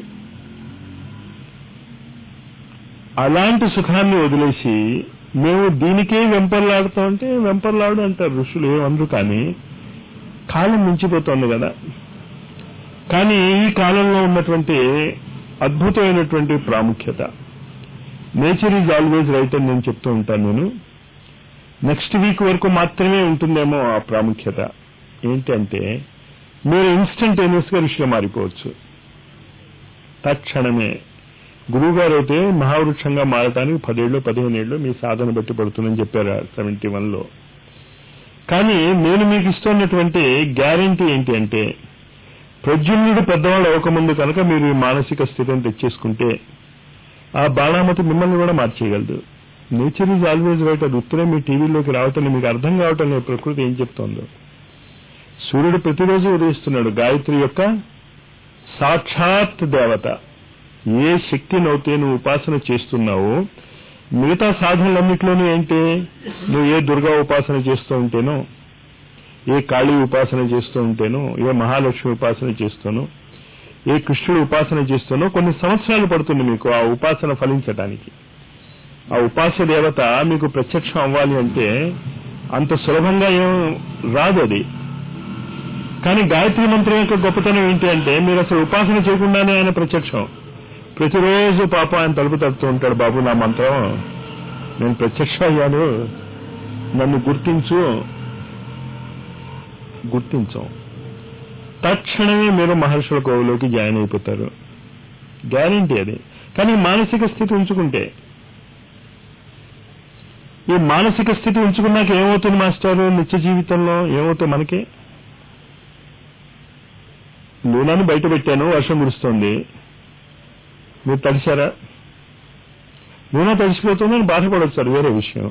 అలాంటి సుఖాన్ని వదిలేసి మేము దీనికే వెంపర్లాడుతాం అంటే వెంపర్లాడు అంటారు ఋషులు ఏమనరు కానీ కాలం మించిపోతోంది కదా కానీ ఈ కాలంలో ఉన్నటువంటి అద్భుతమైనటువంటి ప్రాముఖ్యత నేచర్ ఈజ్ ఆల్వేజ్ రైట్ అని నేను చెప్తూ ఉంటాను నేను నెక్స్ట్ వీక్ వరకు మాత్రమే ఉంటుందేమో ఆ ప్రాముఖ్యత ఏంటంటే మీరు ఇన్స్టంటేనియస్ గా ఋషిగా మారిపోవచ్చు తక్షణమే గురువు గారు అయితే మహావృక్షంగా మారటానికి పదేళ్ళు పదిహేను ఏళ్ళు మీ సాధన బట్టి పడుతుందని చెప్పారు సెవెంటీ లో కానీ నేను మీకు ఇస్తున్నటువంటి గ్యారంటీ ఏంటి అంటే ప్రజ్ఞుడు పెద్దవాళ్ళు అవ్వకముందు కనుక మీరు ఈ మానసిక స్థితిని తెచ్చేసుకుంటే ఆ బాణామతి మిమ్మల్ని కూడా మార్చేయగలదు నేచర్ ఈజ్ ఆల్వేజ్ రైట్ అది ఉత్తరే మీ టీవీలోకి రావటం మీకు అర్థం కావటం లేదు ప్రకృతి ఏం చెప్తోందో సూర్యుడు ప్రతిరోజు ఉదయిస్తున్నాడు గాయత్రి యొక్క సాక్షాత్ దేవత ఏ శక్తినైతే నువ్వు ఉపాసన చేస్తున్నావో మిగతా సాధనలన్నింటిలోనూ ఏంటి నువ్వు ఏ దుర్గా ఉపాసన చేస్తూ ఉంటేనో ఏ కాళీ ఉపాసన చేస్తూ ఉంటేనో ఏ మహాలక్ష్మి ఉపాసన చేస్తూనో ఏ కృష్ణుడు ఉపాసన చేస్తూనో కొన్ని సంవత్సరాలు పడుతుంది మీకు ఆ ఉపాసన ఫలించడానికి ఆ ఉపాస దేవత మీకు ప్రత్యక్షం అవ్వాలి అంటే అంత సులభంగా ఏం రాదు అది కానీ గాయత్రి మంత్రం యొక్క గొప్పతనం ఏంటి అంటే మీరు అసలు ఉపాసన చేయకుండానే ఆయన ప్రత్యక్షం ప్రతిరోజు పాప ఆయన తలుపు తడుతూ ఉంటాడు బాబు నా మంత్రం నేను ప్రత్యక్షం అయ్యాను నన్ను గుర్తించు గుర్తించం తక్షణమే మీరు మహర్షుల కోవిలోకి జాయిన్ అయిపోతారు గ్యారంటీ అది కానీ మానసిక స్థితి ఉంచుకుంటే ఈ మానసిక స్థితి ఉంచుకున్నాక ఏమవుతుంది మాస్టారు నిత్య జీవితంలో ఏమవుతుంది మనకి నూనెను బయట పెట్టాను వర్షం కురుస్తోంది మీరు తడిశారా నూనె తడిసిపోతుందని బాధపడవచ్చు అది వేరే విషయం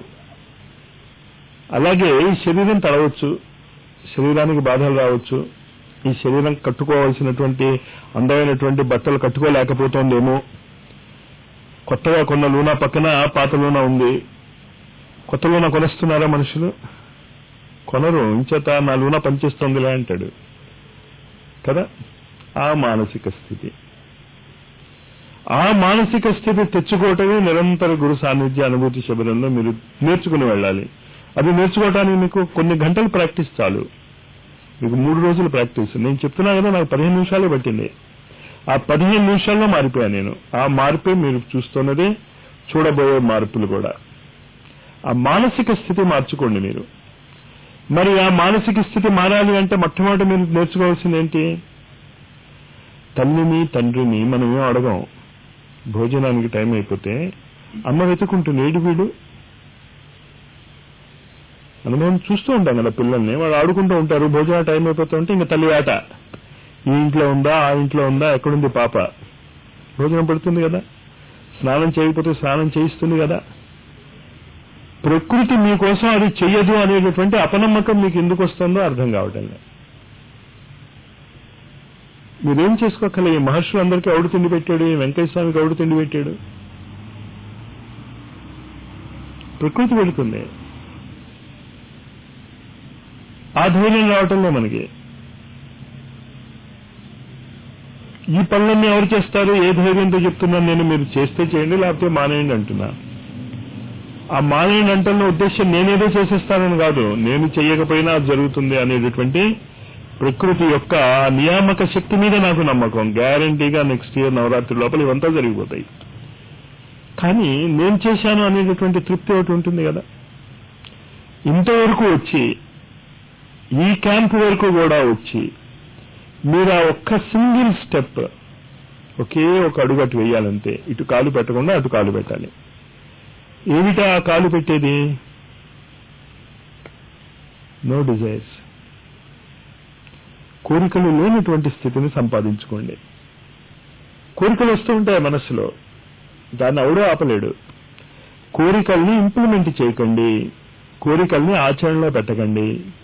అలాగే ఈ శరీరం తడవచ్చు శరీరానికి బాధలు రావచ్చు ఈ శరీరం కట్టుకోవాల్సినటువంటి అందమైనటువంటి బట్టలు కట్టుకోలేకపోతోందేమో కొత్తగా కొన్న లూనా పక్కన పాత లూనా ఉంది కొత్త లూనా కొనేస్తున్నారా మనుషులు కొనరు ఇంచేత నా లూనా పనిచేస్తోందిలే అంటాడు కదా ఆ మానసిక స్థితి ఆ మానసిక స్థితి తెచ్చుకోవటమే నిరంతర గురు సాన్నిధ్య అనుభూతి శిబిరంలో మీరు నేర్చుకుని వెళ్ళాలి అది నేర్చుకోవటానికి మీకు కొన్ని గంటలు ప్రాక్టీస్ చాలు మీకు మూడు రోజులు ప్రాక్టీస్ నేను చెప్తున్నా కదా నాకు పదిహేను నిమిషాలే పట్టింది ఆ పదిహేను నిమిషాల్లో మారిపోయాను నేను ఆ మార్పే మీరు చూస్తున్నది చూడబోయే మార్పులు కూడా ఆ మానసిక స్థితి మార్చుకోండి మీరు మరి ఆ మానసిక స్థితి మారాలి అంటే మొట్టమొదటి మీరు నేర్చుకోవాల్సింది ఏంటి తల్లిని తండ్రిని మనం ఏం అడగం భోజనానికి టైం అయిపోతే అమ్మ వెతుకుంటుంది ఏడు వీడు అనుభవం చూస్తూ ఉంటాం కదా పిల్లల్ని వాళ్ళు ఆడుకుంటూ ఉంటారు భోజన టైం అయిపోతూ ఉంటే ఇంకా తల్లి ఆట ఈ ఇంట్లో ఉందా ఆ ఇంట్లో ఉందా ఎక్కడుంది పాప భోజనం పడుతుంది కదా స్నానం చేయకపోతే స్నానం చేయిస్తుంది కదా ప్రకృతి మీకోసం అది చెయ్యదు అనేటటువంటి అపనమ్మకం మీకు ఎందుకు వస్తుందో అర్థం కావటం లేదు మీరేం చేసుకోగల ఈ మహర్షులు అందరికీ అవుడు తిండి పెట్టాడు ఈ వెంకయ్య స్వామికి అవుడు తిండి పెట్టాడు ప్రకృతి పెడుతుంది ఆ ధైర్యం రావటంలో మనకి ఈ పనులన్నీ ఎవరు చేస్తారు ఏ ధైర్యంతో చెప్తున్నాను నేను మీరు చేస్తే చేయండి లేకపోతే మానేయండి అంటున్నా ఆ మానేయండి అంటున్న ఉద్దేశం నేనేదో చేసేస్తానని కాదు నేను చెయ్యకపోయినా అది జరుగుతుంది అనేటటువంటి ప్రకృతి యొక్క నియామక శక్తి మీద నాకు నమ్మకం గ్యారంటీగా నెక్స్ట్ ఇయర్ నవరాత్రి లోపల ఇవంతా జరిగిపోతాయి కానీ నేను చేశాను అనేటటువంటి తృప్తి ఒకటి ఉంటుంది కదా ఇంతవరకు వచ్చి ఈ క్యాంప్ వరకు కూడా వచ్చి మీరు ఆ ఒక్క సింగిల్ స్టెప్ ఒకే ఒక అడుగు అటు వేయాలంతే ఇటు కాలు పెట్టకుండా అటు కాలు పెట్టాలి ఏమిటా ఆ కాలు పెట్టేది నో డిజైర్స్ కోరికలు లేనటువంటి స్థితిని సంపాదించుకోండి కోరికలు వస్తూ ఉంటాయి మనస్సులో దాన్ని ఎవడో ఆపలేడు కోరికల్ని ఇంప్లిమెంట్ చేయకండి కోరికల్ని ఆచరణలో పెట్టకండి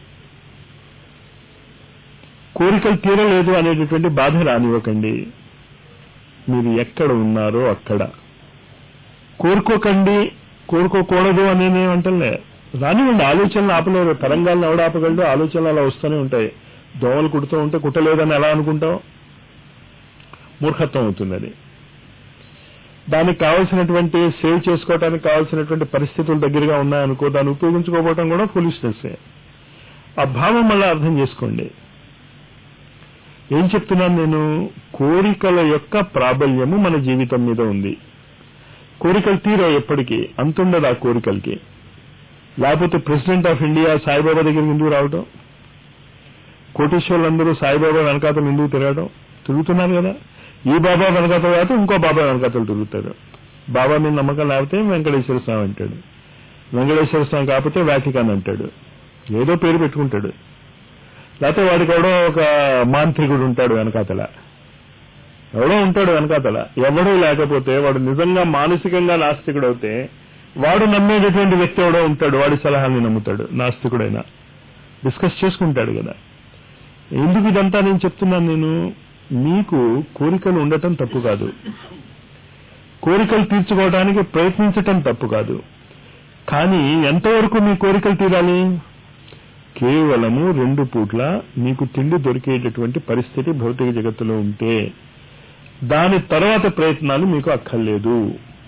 కోరికలు తీరలేదు అనేటటువంటి బాధ రానివ్వకండి మీరు ఎక్కడ ఉన్నారో అక్కడ కోరుకోకండి కోరుకోకూడదు అనేది ఏమంటలే రానివ్వండి ఆలోచనలు ఆపలేరు తరంగాలను ఎవడు ఆపగలడు ఆలోచనలు అలా వస్తూనే ఉంటాయి దోమలు కుడుతూ ఉంటే కుట్టలేదని ఎలా అనుకుంటాం మూర్ఖత్వం అవుతుంది అది దానికి కావాల్సినటువంటి సేవ్ చేసుకోవడానికి కావాల్సినటువంటి పరిస్థితులు దగ్గరగా ఉన్నాయనుకో దాన్ని ఉపయోగించుకోకపోవడం కూడా ఫులిష్నెస్ ఆ భావం మళ్ళీ అర్థం చేసుకోండి ఏం చెప్తున్నాను నేను కోరికల యొక్క ప్రాబల్యము మన జీవితం మీద ఉంది కోరికలు తీరా ఎప్పటికీ అంతుండదు ఆ కోరికలకి లేకపోతే ప్రెసిడెంట్ ఆఫ్ ఇండియా సాయిబాబా దగ్గరికి ఎందుకు రావటం కోటీశ్వర్లందరూ సాయిబాబా వెనకాతలు ఎందుకు తిరగడం తిరుగుతున్నారు కదా ఈ బాబా వెనకాతలు కాకపోతే ఇంకో బాబా వెనకాతలు తిరుగుతారు బాబా మీద నమ్మకం లేకపోతే వెంకటేశ్వర స్వామి అంటాడు వెంకటేశ్వర స్వామి కాకపోతే వ్యాటికాన్ అంటాడు ఏదో పేరు పెట్టుకుంటాడు లేకపోతే వాడికి ఎవడో ఒక మాంత్రికుడు ఉంటాడు వెనకాతల ఎవడో ఉంటాడు వెనకాతల ఎవడో లేకపోతే వాడు నిజంగా మానసికంగా నాస్తికుడు అవుతే వాడు నమ్మేటటువంటి వ్యక్తి ఎవడో ఉంటాడు వాడి సలహాన్ని నమ్ముతాడు నాస్తికుడైనా డిస్కస్ చేసుకుంటాడు కదా ఎందుకు ఇదంతా నేను చెప్తున్నాను నేను మీకు కోరికలు ఉండటం తప్పు కాదు కోరికలు తీర్చుకోవడానికి ప్రయత్నించటం తప్పు కాదు కానీ ఎంతవరకు మీ కోరికలు తీరాలి కేవలము రెండు పూట్ల మీకు తిండి దొరికేటటువంటి పరిస్థితి భౌతిక జగత్తులో ఉంటే దాని తర్వాత ప్రయత్నాలు మీకు అక్కర్లేదు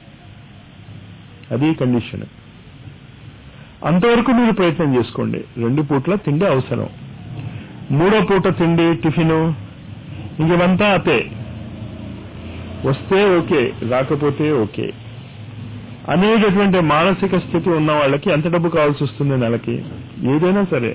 అది కండిషన్ అంతవరకు మీరు ప్రయత్నం చేసుకోండి రెండు పూట్ల తిండి అవసరం మూడో పూట తిండి టిఫిను ఇంకేమంతా అతే వస్తే ఓకే రాకపోతే ఓకే అనేటటువంటి మానసిక స్థితి ఉన్న వాళ్ళకి ఎంత డబ్బు కావాల్సి వస్తుంది నెలకి ఏదైనా సరే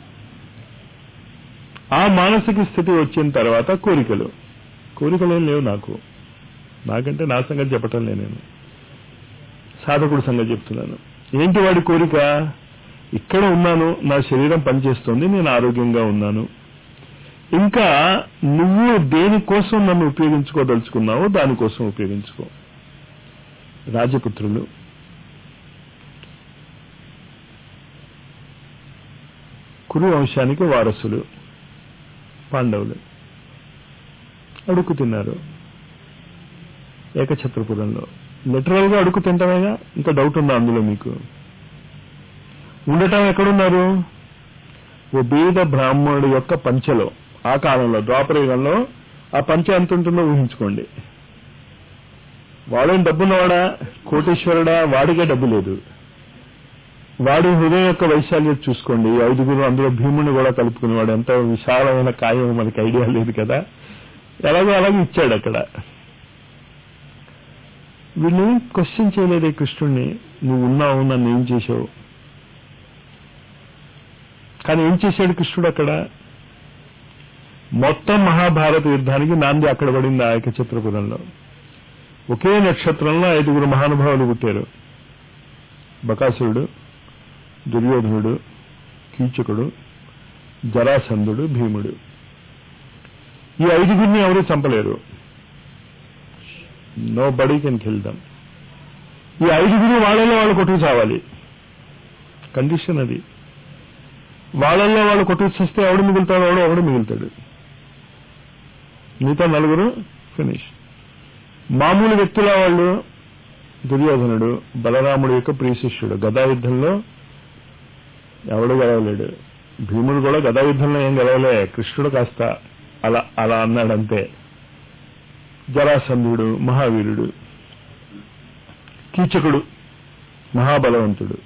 ఆ మానసిక స్థితి వచ్చిన తర్వాత కోరికలు కోరికలు ఏం లేవు నాకు నాకంటే నా సంగతి చెప్పటం లే నేను సాధకుడు సంగతి చెప్తున్నాను ఏంటి వాడి కోరిక ఇక్కడ ఉన్నాను నా శరీరం పనిచేస్తుంది నేను ఆరోగ్యంగా ఉన్నాను ఇంకా నువ్వు దేనికోసం నన్ను ఉపయోగించుకోదలుచుకున్నావో దానికోసం ఉపయోగించుకో రాజపుత్రులు కురు వంశానికి వారసులు పాండవులు అడుగు తిన్నారు ఏకఛత్రపురంలో లిటరల్ గా అడుగు తింటామేగా ఇంకా డౌట్ ఉందా అందులో మీకు ఉండటం ఎక్కడున్నారు ఓ బీద బ్రాహ్మణుడు యొక్క పంచలో ఆ కాలంలో ద్వాపరయుగంలో ఆ పంచ ఎంత ఉంటుందో ఊహించుకోండి వాడేం డబ్బున్నవాడా కోటేశ్వరుడా వాడికే డబ్బు లేదు వాడి హృదయం యొక్క వైశాల్యం చూసుకోండి ఈ ఐదుగురు అందులో భీముని కూడా కలుపుకునేవాడు ఎంత విశాలమైన కాయం మనకి ఐడియా లేదు కదా ఎలాగో అలాగే ఇచ్చాడు అక్కడ వీళ్ళు క్వశ్చన్ చేయలేదే కృష్ణుణ్ణి నువ్వు ఉన్నావు నన్ను ఏం చేసావు కానీ ఏం చేశాడు కృష్ణుడు అక్కడ మొత్తం మహాభారత యుద్ధానికి నాంది అక్కడ పడింది ఆ ఏకఛత్రపురంలో ఒకే నక్షత్రంలో ఐదుగురు మహానుభావులు పుట్టారు బకాసురుడు దుర్యోధనుడు కీచకుడు జరాసంధుడు భీముడు ఈ ఐదుగురిని ఎవరు చంపలేరు nobody can kill them ఈ ఐదుగురు వాళ్ళలో వాళ్ళు కొట్టుకు చావాలి కండిషన్ అది వాళ్ళల్లో వాళ్ళు కొట్టుకు చేస్తే ఎవడు మిగులుతాడు ఎవడు ఒకడు మిగులుతాడు మిగతా నలుగురు ఫినిష్ మామూలు వ్యక్తుల వాళ్ళు దుర్యోధనుడు బలరాముడు యొక్క ప్రియశిష్యుడు గదా యుద్ధంలో ఎవడు గెలవలేడు భీముడు కూడా గదా యుద్ధంలో ఏం గెలవలే కృష్ణుడు కాస్త అలా అలా అన్నాడంతే జరాసంధుడు మహావీరుడు కీచకుడు మహాబలవంతుడు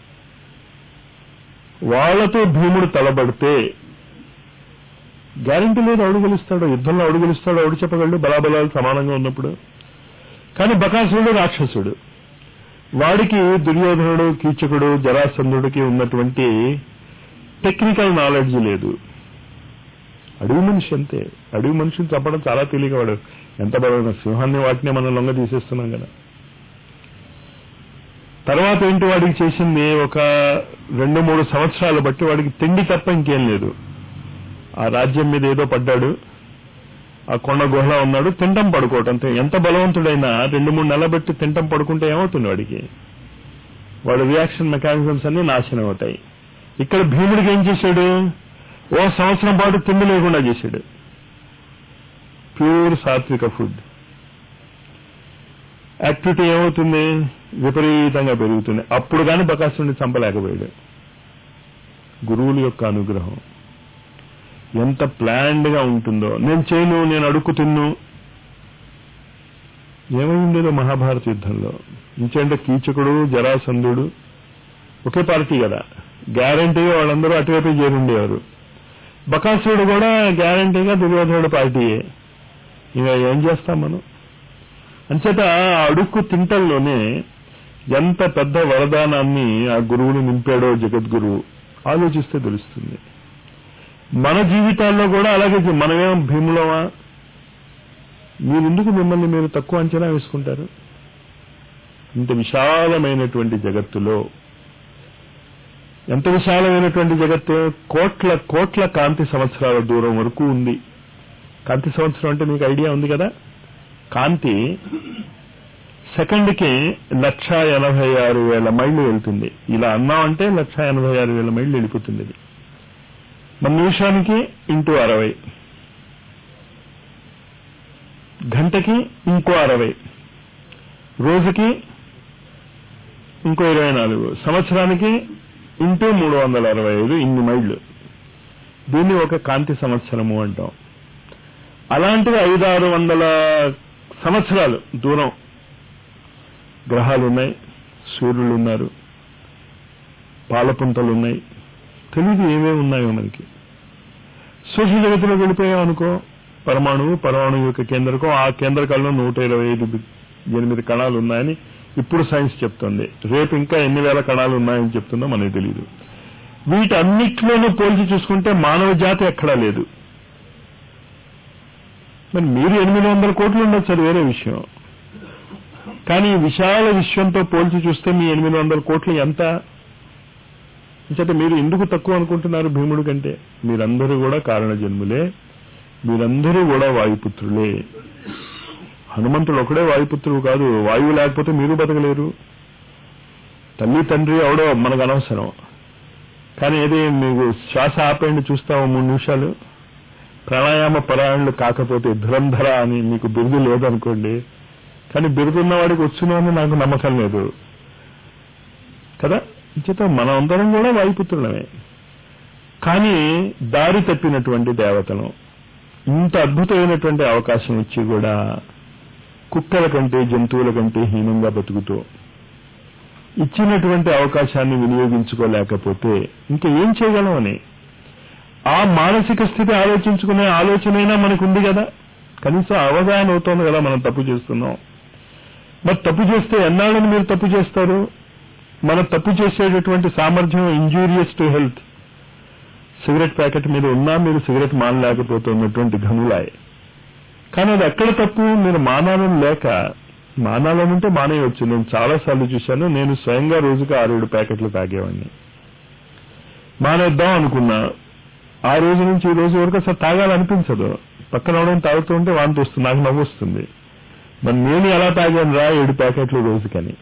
వాళ్లతో భీముడు తలబడితే గ్యారంటీ లేదు అడుగు గెలుస్తాడు యుద్ధంలో అడుగు గెలుస్తాడు అడుగు చెప్పగలడు బలాబలాలు సమానంగా ఉన్నప్పుడు కానీ బకాసురుడు రాక్షసుడు వాడికి దుర్యోధనుడు కీచకుడు జరాసంధుడికి ఉన్నటువంటి టెక్నికల్ నాలెడ్జ్ లేదు అడవి మనిషి అంతే అడవి మనిషిని చంపడం చాలా తేలిక వాడు ఎంత బలమైన సింహాన్ని వాటిని మనం లొంగ తీసేస్తున్నాం కదా తర్వాత ఏంటి వాడికి చేసింది ఒక రెండు మూడు సంవత్సరాలు బట్టి వాడికి తిండి తప్ప ఇంకేం లేదు ఆ రాజ్యం మీద ఏదో పడ్డాడు ఆ కొండ గుహలో ఉన్నాడు తింటం పడుకోవటం ఎంత బలవంతుడైనా రెండు మూడు నెలల బట్టి తింటం పడుకుంటే ఏమవుతుంది వాడికి వాడి రియాక్షన్ మెకానిజమ్స్ అన్ని నాశనం అవుతాయి ఇక్కడ భీముడికి ఏం చేశాడు ఓ సంవత్సరం పాటు తిండి లేకుండా చేశాడు ప్యూర్ సాత్విక ఫుడ్ యాక్టివిటీ ఏమవుతుంది విపరీతంగా పెరుగుతుంది అప్పుడు కానీ బకాసుని చంపలేకపోయాడు గురువుల యొక్క అనుగ్రహం ఎంత ప్లాన్డ్ గా ఉంటుందో నేను చేయను నేను అడుక్కు తిన్ను ఏమైందేదో మహాభారత యుద్ధంలో ఇంకేంటే కీచకుడు జరాసంధుడు ఒకే పార్టీ కదా గ్యారంటీగా వాళ్ళందరూ అటువైపే చేరుండేవారు బకాసురుడు కూడా గ్యారంటీగా దుర్యోధనుడు పార్టీయే ఇక ఏం చేస్తాం మనం అంచేత ఆ అడుక్కు తింటల్లోనే ఎంత పెద్ద వరదానాన్ని ఆ గురువులు నింపాడో జగద్గురువు ఆలోచిస్తే తెలుస్తుంది మన జీవితాల్లో కూడా అలాగే మనమేం భీములమా మీరెందుకు మిమ్మల్ని మీరు తక్కువ అంచనా వేసుకుంటారు ఇంత విశాలమైనటువంటి జగత్తులో ఎంత విశాలమైనటువంటి జగత్తు కోట్ల కోట్ల కాంతి సంవత్సరాల దూరం వరకు ఉంది కాంతి సంవత్సరం అంటే మీకు ఐడియా ఉంది కదా కాంతి సెకండ్కి లక్ష ఎనభై ఆరు వేల మైళ్ళు వెళ్తుంది ఇలా అన్నామంటే లక్ష ఎనభై ఆరు వేల మైళ్ళు వెళ్ళిపోతుంది ఇది మన నిమిషానికి ఇంటూ అరవై గంటకి ఇంకో అరవై రోజుకి ఇంకో ఇరవై నాలుగు సంవత్సరానికి ఇంటూ మూడు వందల అరవై ఐదు ఇన్ని మైళ్ళు దీన్ని ఒక కాంతి సంవత్సరము అంటాం అలాంటివి ఐదు ఆరు వందల సంవత్సరాలు దూరం గ్రహాలు ఉన్నాయి సూర్యులు ఉన్నారు పాలపుంతలు ఉన్నాయి తెలియదు ఏమేమి ఉన్నాయో మనకి సూక్ష్మ జగత్తులోకి వెళ్ళిపోయాం అనుకో పరమాణువు పరమాణువు యొక్క కేంద్రకం ఆ కేంద్రకాల్లో నూట ఇరవై ఐదు ఎనిమిది కణాలు ఉన్నాయని ఇప్పుడు సైన్స్ చెప్తుంది రేపు ఇంకా ఎన్ని వేల కణాలు ఉన్నాయని చెప్తుందో మనకి తెలియదు వీటన్నిటిలోనూ పోల్చి చూసుకుంటే మానవ జాతి ఎక్కడా లేదు మరి మీరు ఎనిమిది వందల కోట్లు ఉండొచ్చు అది వేరే విషయం కానీ ఈ విశాల విశ్వంతో పోల్చి చూస్తే మీ ఎనిమిది వందల కోట్లు ఎంత అంటే మీరు ఎందుకు తక్కువ అనుకుంటున్నారు భీముడు కంటే మీరందరూ కూడా కారణ జన్ములే మీరందరూ కూడా వాయుపుత్రులే హనుమంతుడు ఒకడే వాయుపుత్రుడు కాదు వాయువు లేకపోతే మీరు బతకలేరు తల్లి తండ్రి అవడో మనకు అనవసరం కానీ ఏది మీకు శ్వాస ఆపేయండి చూస్తాము మూడు నిమిషాలు ప్రాణాయామ పరాయణులు కాకపోతే ధురంధర అని మీకు బిరుదు లేదనుకోండి కానీ బిరుదున్న వాడికి వచ్చును అని నాకు నమ్మకం లేదు కదా చేత మనం అందరం కూడా వాయుపుత్రులమే కానీ దారి తప్పినటువంటి దేవతను ఇంత అద్భుతమైనటువంటి అవకాశం ఇచ్చి కూడా కుక్కల కంటే జంతువుల కంటే హీనంగా బతుకుతూ ఇచ్చినటువంటి అవకాశాన్ని వినియోగించుకోలేకపోతే ఇంకా ఏం చేయగలం అని ఆ మానసిక స్థితి ఆలోచించుకునే ఆలోచనైనా మనకు ఉంది కదా కనీసం అవగాహన అవుతోంది కదా మనం తప్పు చేస్తున్నాం మరి తప్పు చేస్తే ఎన్నాళ్ళని మీరు తప్పు చేస్తారు మన తప్పు చేసేటటువంటి సామర్థ్యం injurious to health cigarette packet మీద ఉన్నా మీరు సిగరెట్ మానలేకపోతున్నటువంటి ఘనులాయ్ కానీ అది ఎక్కడ తప్పు మీరు మానాలని లేక మానాలని ఉంటే మానేయవచ్చు నేను చాలా సార్లు చూశాను నేను స్వయంగా రోజుకి ఆరేడు ప్యాకెట్లు తాగేవాడిని మానేద్దాం అనుకున్నా ఆ రోజు నుంచి ఈ రోజు వరకు అసలు తాగాలనిపించదు పక్కన అవడం తాగుతూ ఉంటే వాంతి వస్తుంది నాకు నవ్వు వస్తుంది మరి నేను ఎలా తాగాను రా ఏడు ప్యాకెట్లు రోజుకని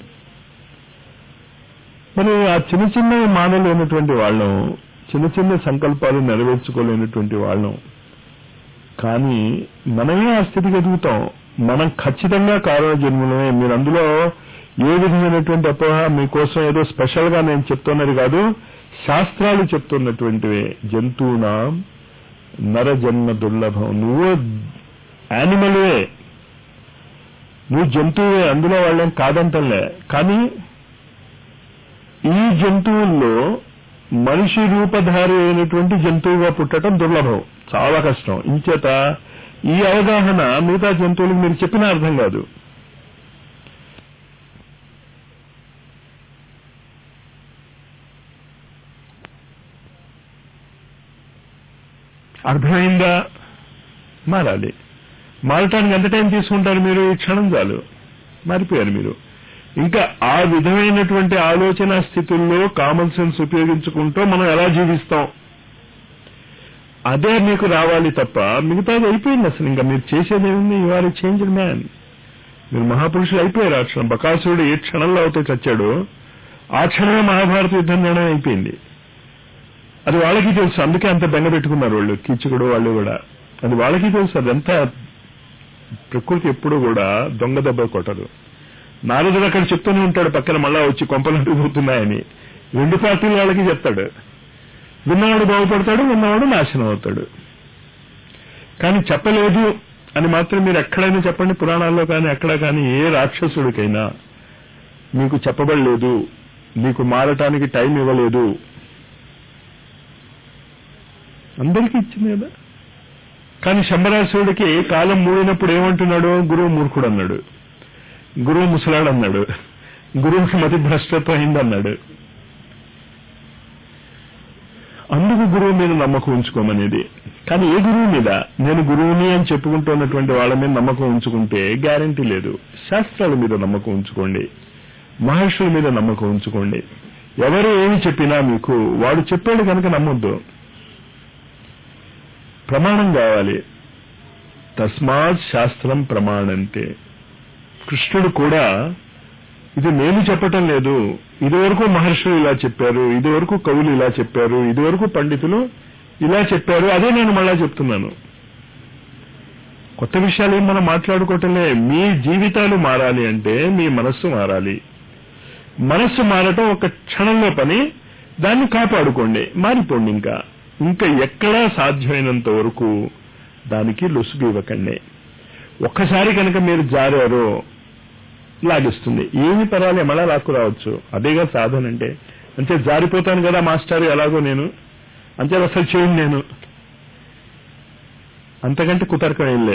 మరి ఆ చిన్న చిన్న మానలేనటువంటి వాళ్ళం చిన్న చిన్న సంకల్పాలు నెరవేర్చుకోలేనటువంటి వాళ్ళం కానీ మనమే ఆ స్థితికి ఎదుగుతాం మనం ఖచ్చితంగా కారణ జన్మలమే మీరు అందులో ఏ విధమైనటువంటి అపోహ మీకోసం ఏదో స్పెషల్ గా నేను చెప్తున్నది కాదు శాస్త్రాలు చెప్తున్నటువంటివే జంతువునా నర జన్మ దుర్లభం నువ్వు యానిమల్వే నువ్వు జంతువువే అందులో వాళ్ళేం కాదంటలే కానీ ఈ జంతువుల్లో మనిషి రూపధారి అయినటువంటి జంతువుగా పుట్టడం దుర్లభం చాలా కష్టం ఇంచేత ఈ అవగాహన మిగతా జంతువులకు మీరు చెప్పినా అర్థం కాదు అర్థమైందా మారాలి మారటానికి ఎంత టైం తీసుకుంటారు మీరు ఈ క్షణం చాలు మారిపోయారు మీరు ఇంకా ఆ విధమైనటువంటి ఆలోచన స్థితుల్లో కామన్ సెన్స్ ఉపయోగించుకుంటూ మనం ఎలా జీవిస్తాం అదే మీకు రావాలి తప్ప మిగతాది అయిపోయింది అసలు ఇంకా మీరు చేసేది ఏముంది యు ఆర్ చేంజ్ మ్యాన్ మీరు మహాపురుషులు అయిపోయారు ఆ క్షణం బకాసురుడు ఏ క్షణంలో అయితే చచ్చాడో ఆ క్షణమే మహాభారత యుద్ధం నిర్ణయం అయిపోయింది అది వాళ్ళకి తెలుసు అందుకే అంత బెంగ పెట్టుకున్నారు వాళ్ళు కీచుకుడు వాళ్ళు కూడా అది వాళ్ళకి తెలుసు అదంతా ప్రకృతి ఎప్పుడు కూడా దొంగ దెబ్బ కొట్టదు నారదుడు అక్కడ చెప్తూనే ఉంటాడు పక్కన మళ్ళా వచ్చి కొంపలంటూ పోతున్నాయని రెండు పార్టీల వాళ్ళకి చెప్తాడు విన్నవాడు బాగుపడతాడు విన్నవాడు నాశనం అవుతాడు కానీ చెప్పలేదు అని మాత్రం మీరు ఎక్కడైనా చెప్పండి పురాణాల్లో కానీ ఎక్కడ కానీ ఏ రాక్షసుడికైనా మీకు చెప్పబడలేదు నీకు మారటానికి టైం ఇవ్వలేదు అందరికీ ఇచ్చింది కదా కానీ శంబరాసుడికి కాలం మూడినప్పుడు ఏమంటున్నాడు గురువు మూర్ఖుడు అన్నాడు గురువు ముసలాడు అన్నాడు గురువుకి మతి భ్రష్టత్వం అయిందన్నాడు అందుకు గురువు మీద నమ్మకం ఉంచుకోమనేది కానీ ఏ గురువు మీద నేను గురువుని అని చెప్పుకుంటున్నటువంటి వాళ్ళ మీద నమ్మకం ఉంచుకుంటే గ్యారంటీ లేదు శాస్త్రాల మీద నమ్మకం ఉంచుకోండి మహర్షుల మీద నమ్మకం ఉంచుకోండి ఎవరు ఏమి చెప్పినా మీకు వాడు చెప్పాడు కనుక నమ్మొద్దు ప్రమాణం కావాలి తస్మాత్ శాస్త్రం ప్రమాణంతే కృష్ణుడు కూడా ఇది నేను చెప్పటం లేదు ఇదివరకు మహర్షులు ఇలా చెప్పారు ఇదివరకు కవులు ఇలా చెప్పారు ఇదివరకు పండితులు ఇలా చెప్పారు అదే నేను మళ్ళా చెప్తున్నాను కొత్త విషయాలు ఏం మనం మాట్లాడుకోవటంలే మీ జీవితాలు మారాలి అంటే మీ మనస్సు మారాలి మనస్సు మారటం ఒక క్షణంలో పని దాన్ని కాపాడుకోండి మారిపోండి ఇంకా ఇంకా ఎక్కడా సాధ్యమైనంత వరకు దానికి లొసుగు ఇవ్వకండి ఒక్కసారి కనుక మీరు జారారో లాగిస్తుంది ఏమి పర్వాలే మళ్ళా లాక్కు రావచ్చు అదేగా సాధన అంటే అంతే జారిపోతాను కదా మాస్టర్ ఎలాగో నేను అంతే అసలు చేయండి నేను అంతకంటే కుతర్కం ఏం లే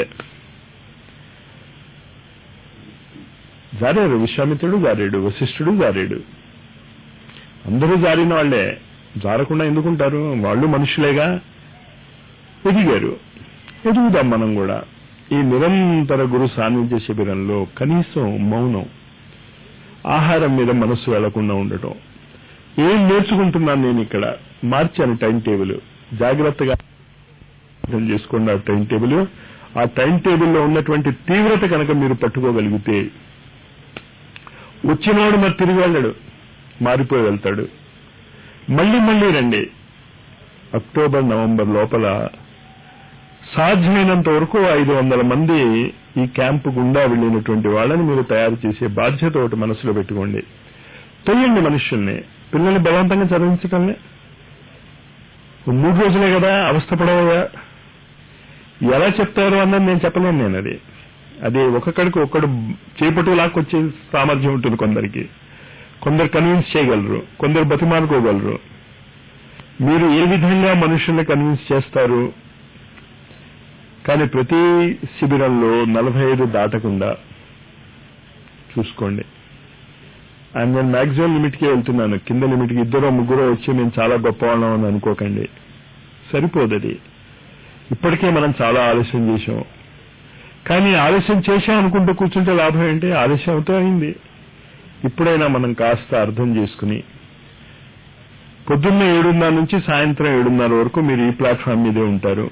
జారారు విశ్వామిత్రుడు జారాడు వశిష్ఠుడు జారాడు అందరూ జారిన వాళ్లే జారకుండా ఎందుకుంటారు వాళ్ళు మనుషులేగా ఎదిగారు ఎదుగుదాం మనం కూడా ఈ నిరంతర గురు సాన్నిధ్య శిబిరంలో కనీసం మౌనం ఆహారం మీద మనస్సు వెళ్లకుండా ఉండటం ఏం నేర్చుకుంటున్నాను నేను ఇక్కడ మార్చాను టైం టేబుల్ జాగ్రత్తగా అర్థం చేసుకోండి ఆ టైం టేబుల్ ఆ టైం టేబుల్లో ఉన్నటువంటి తీవ్రత కనుక మీరు పట్టుకోగలిగితే వచ్చినవాడు మరి తిరిగి వెళ్ళడు మారిపోయి వెళ్తాడు మళ్ళీ మళ్ళీ రండి అక్టోబర్ నవంబర్ లోపల సాధ్యమైనంత వరకు ఐదు వందల మంది ఈ క్యాంపు గుండా వెళ్ళినటువంటి వాళ్ళని మీరు తయారు చేసే బాధ్యత ఒకటి మనసులో పెట్టుకోండి తొయ్యండి మనుషుల్ని పిల్లల్ని బలవంతంగా చదివించటంలే మూడు రోజులే కదా అవస్థపడవగా ఎలా చెప్తారు అన్నది నేను చెప్పలేను నేను అది అది ఒక్కొక్కడికి ఒక్కడు చేపట్టు లాక్కొచ్చే సామర్థ్యం ఉంటుంది కొందరికి కొందరు కన్విన్స్ చేయగలరు కొందరు బతిమాలుకోగలరు మీరు ఏ విధంగా మనుషుల్ని కన్విన్స్ చేస్తారు కానీ ప్రతి శిబిరంలో నలభై ఐదు దాటకుండా చూసుకోండి అండ్ నేను మ్యాక్సిమం లిమిట్కే వెళ్తున్నాను కింద లిమిట్కి ఇద్దరో ముగ్గురో వచ్చి మేము చాలా గొప్పవాళ్ళం అని అనుకోకండి సరిపోదది ఇప్పటికే మనం చాలా ఆలస్యం చేశాం కానీ ఆలస్యం చేశాం అనుకుంటూ కూర్చుంటే లాభం ఏంటి ఆలస్యం అవుతూ అయింది ఇప్పుడైనా మనం కాస్త అర్థం చేసుకుని పొద్దున్న ఏడున్నర నుంచి సాయంత్రం ఏడున్నర వరకు మీరు ఈ ప్లాట్ఫామ్ మీదే ఉంటారు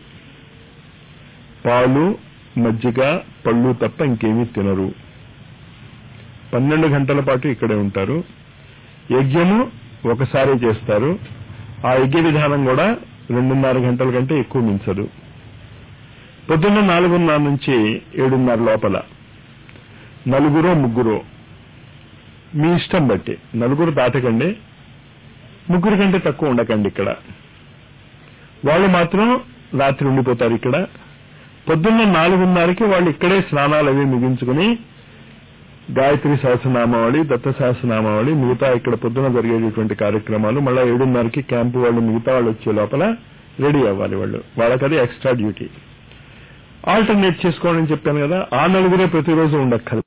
పాలు మజ్జిగ పళ్ళు తప్ప ఇంకేమీ తినరు పన్నెండు గంటల పాటు ఇక్కడే ఉంటారు యజ్ఞము ఒకసారి చేస్తారు ఆ యజ్ఞ విధానం కూడా రెండున్నర గంటల కంటే ఎక్కువ మించదు పొద్దున్న నాలుగున్నర నుంచి ఏడున్నర లోపల నలుగురో ముగ్గురో మీ ఇష్టం బట్టి నలుగురు దాటకండి ముగ్గురు కంటే తక్కువ ఉండకండి ఇక్కడ వాళ్ళు మాత్రం రాత్రి ఉండిపోతారు ఇక్కడ పొద్దున్న నాలుగున్నరకి వాళ్ళు ఇక్కడే స్నానాలు అవి ముగించుకుని గాయత్రి సహస్రనామావళి దత్త సహస్రనామావళి మిగతా ఇక్కడ పొద్దున జరిగేటటువంటి కార్యక్రమాలు మళ్ళీ ఏడున్నరకి క్యాంపు వాళ్ళు మిగతా వాళ్ళు వచ్చే లోపల రెడీ అవ్వాలి వాళ్ళు వాళ్ళకది ఎక్స్ట్రా డ్యూటీ ఆల్టర్నేట్ చేసుకోవాలని చెప్పాను కదా ఆ నలుగురే ప్రతిరోజు ఉండక్కర్లేదు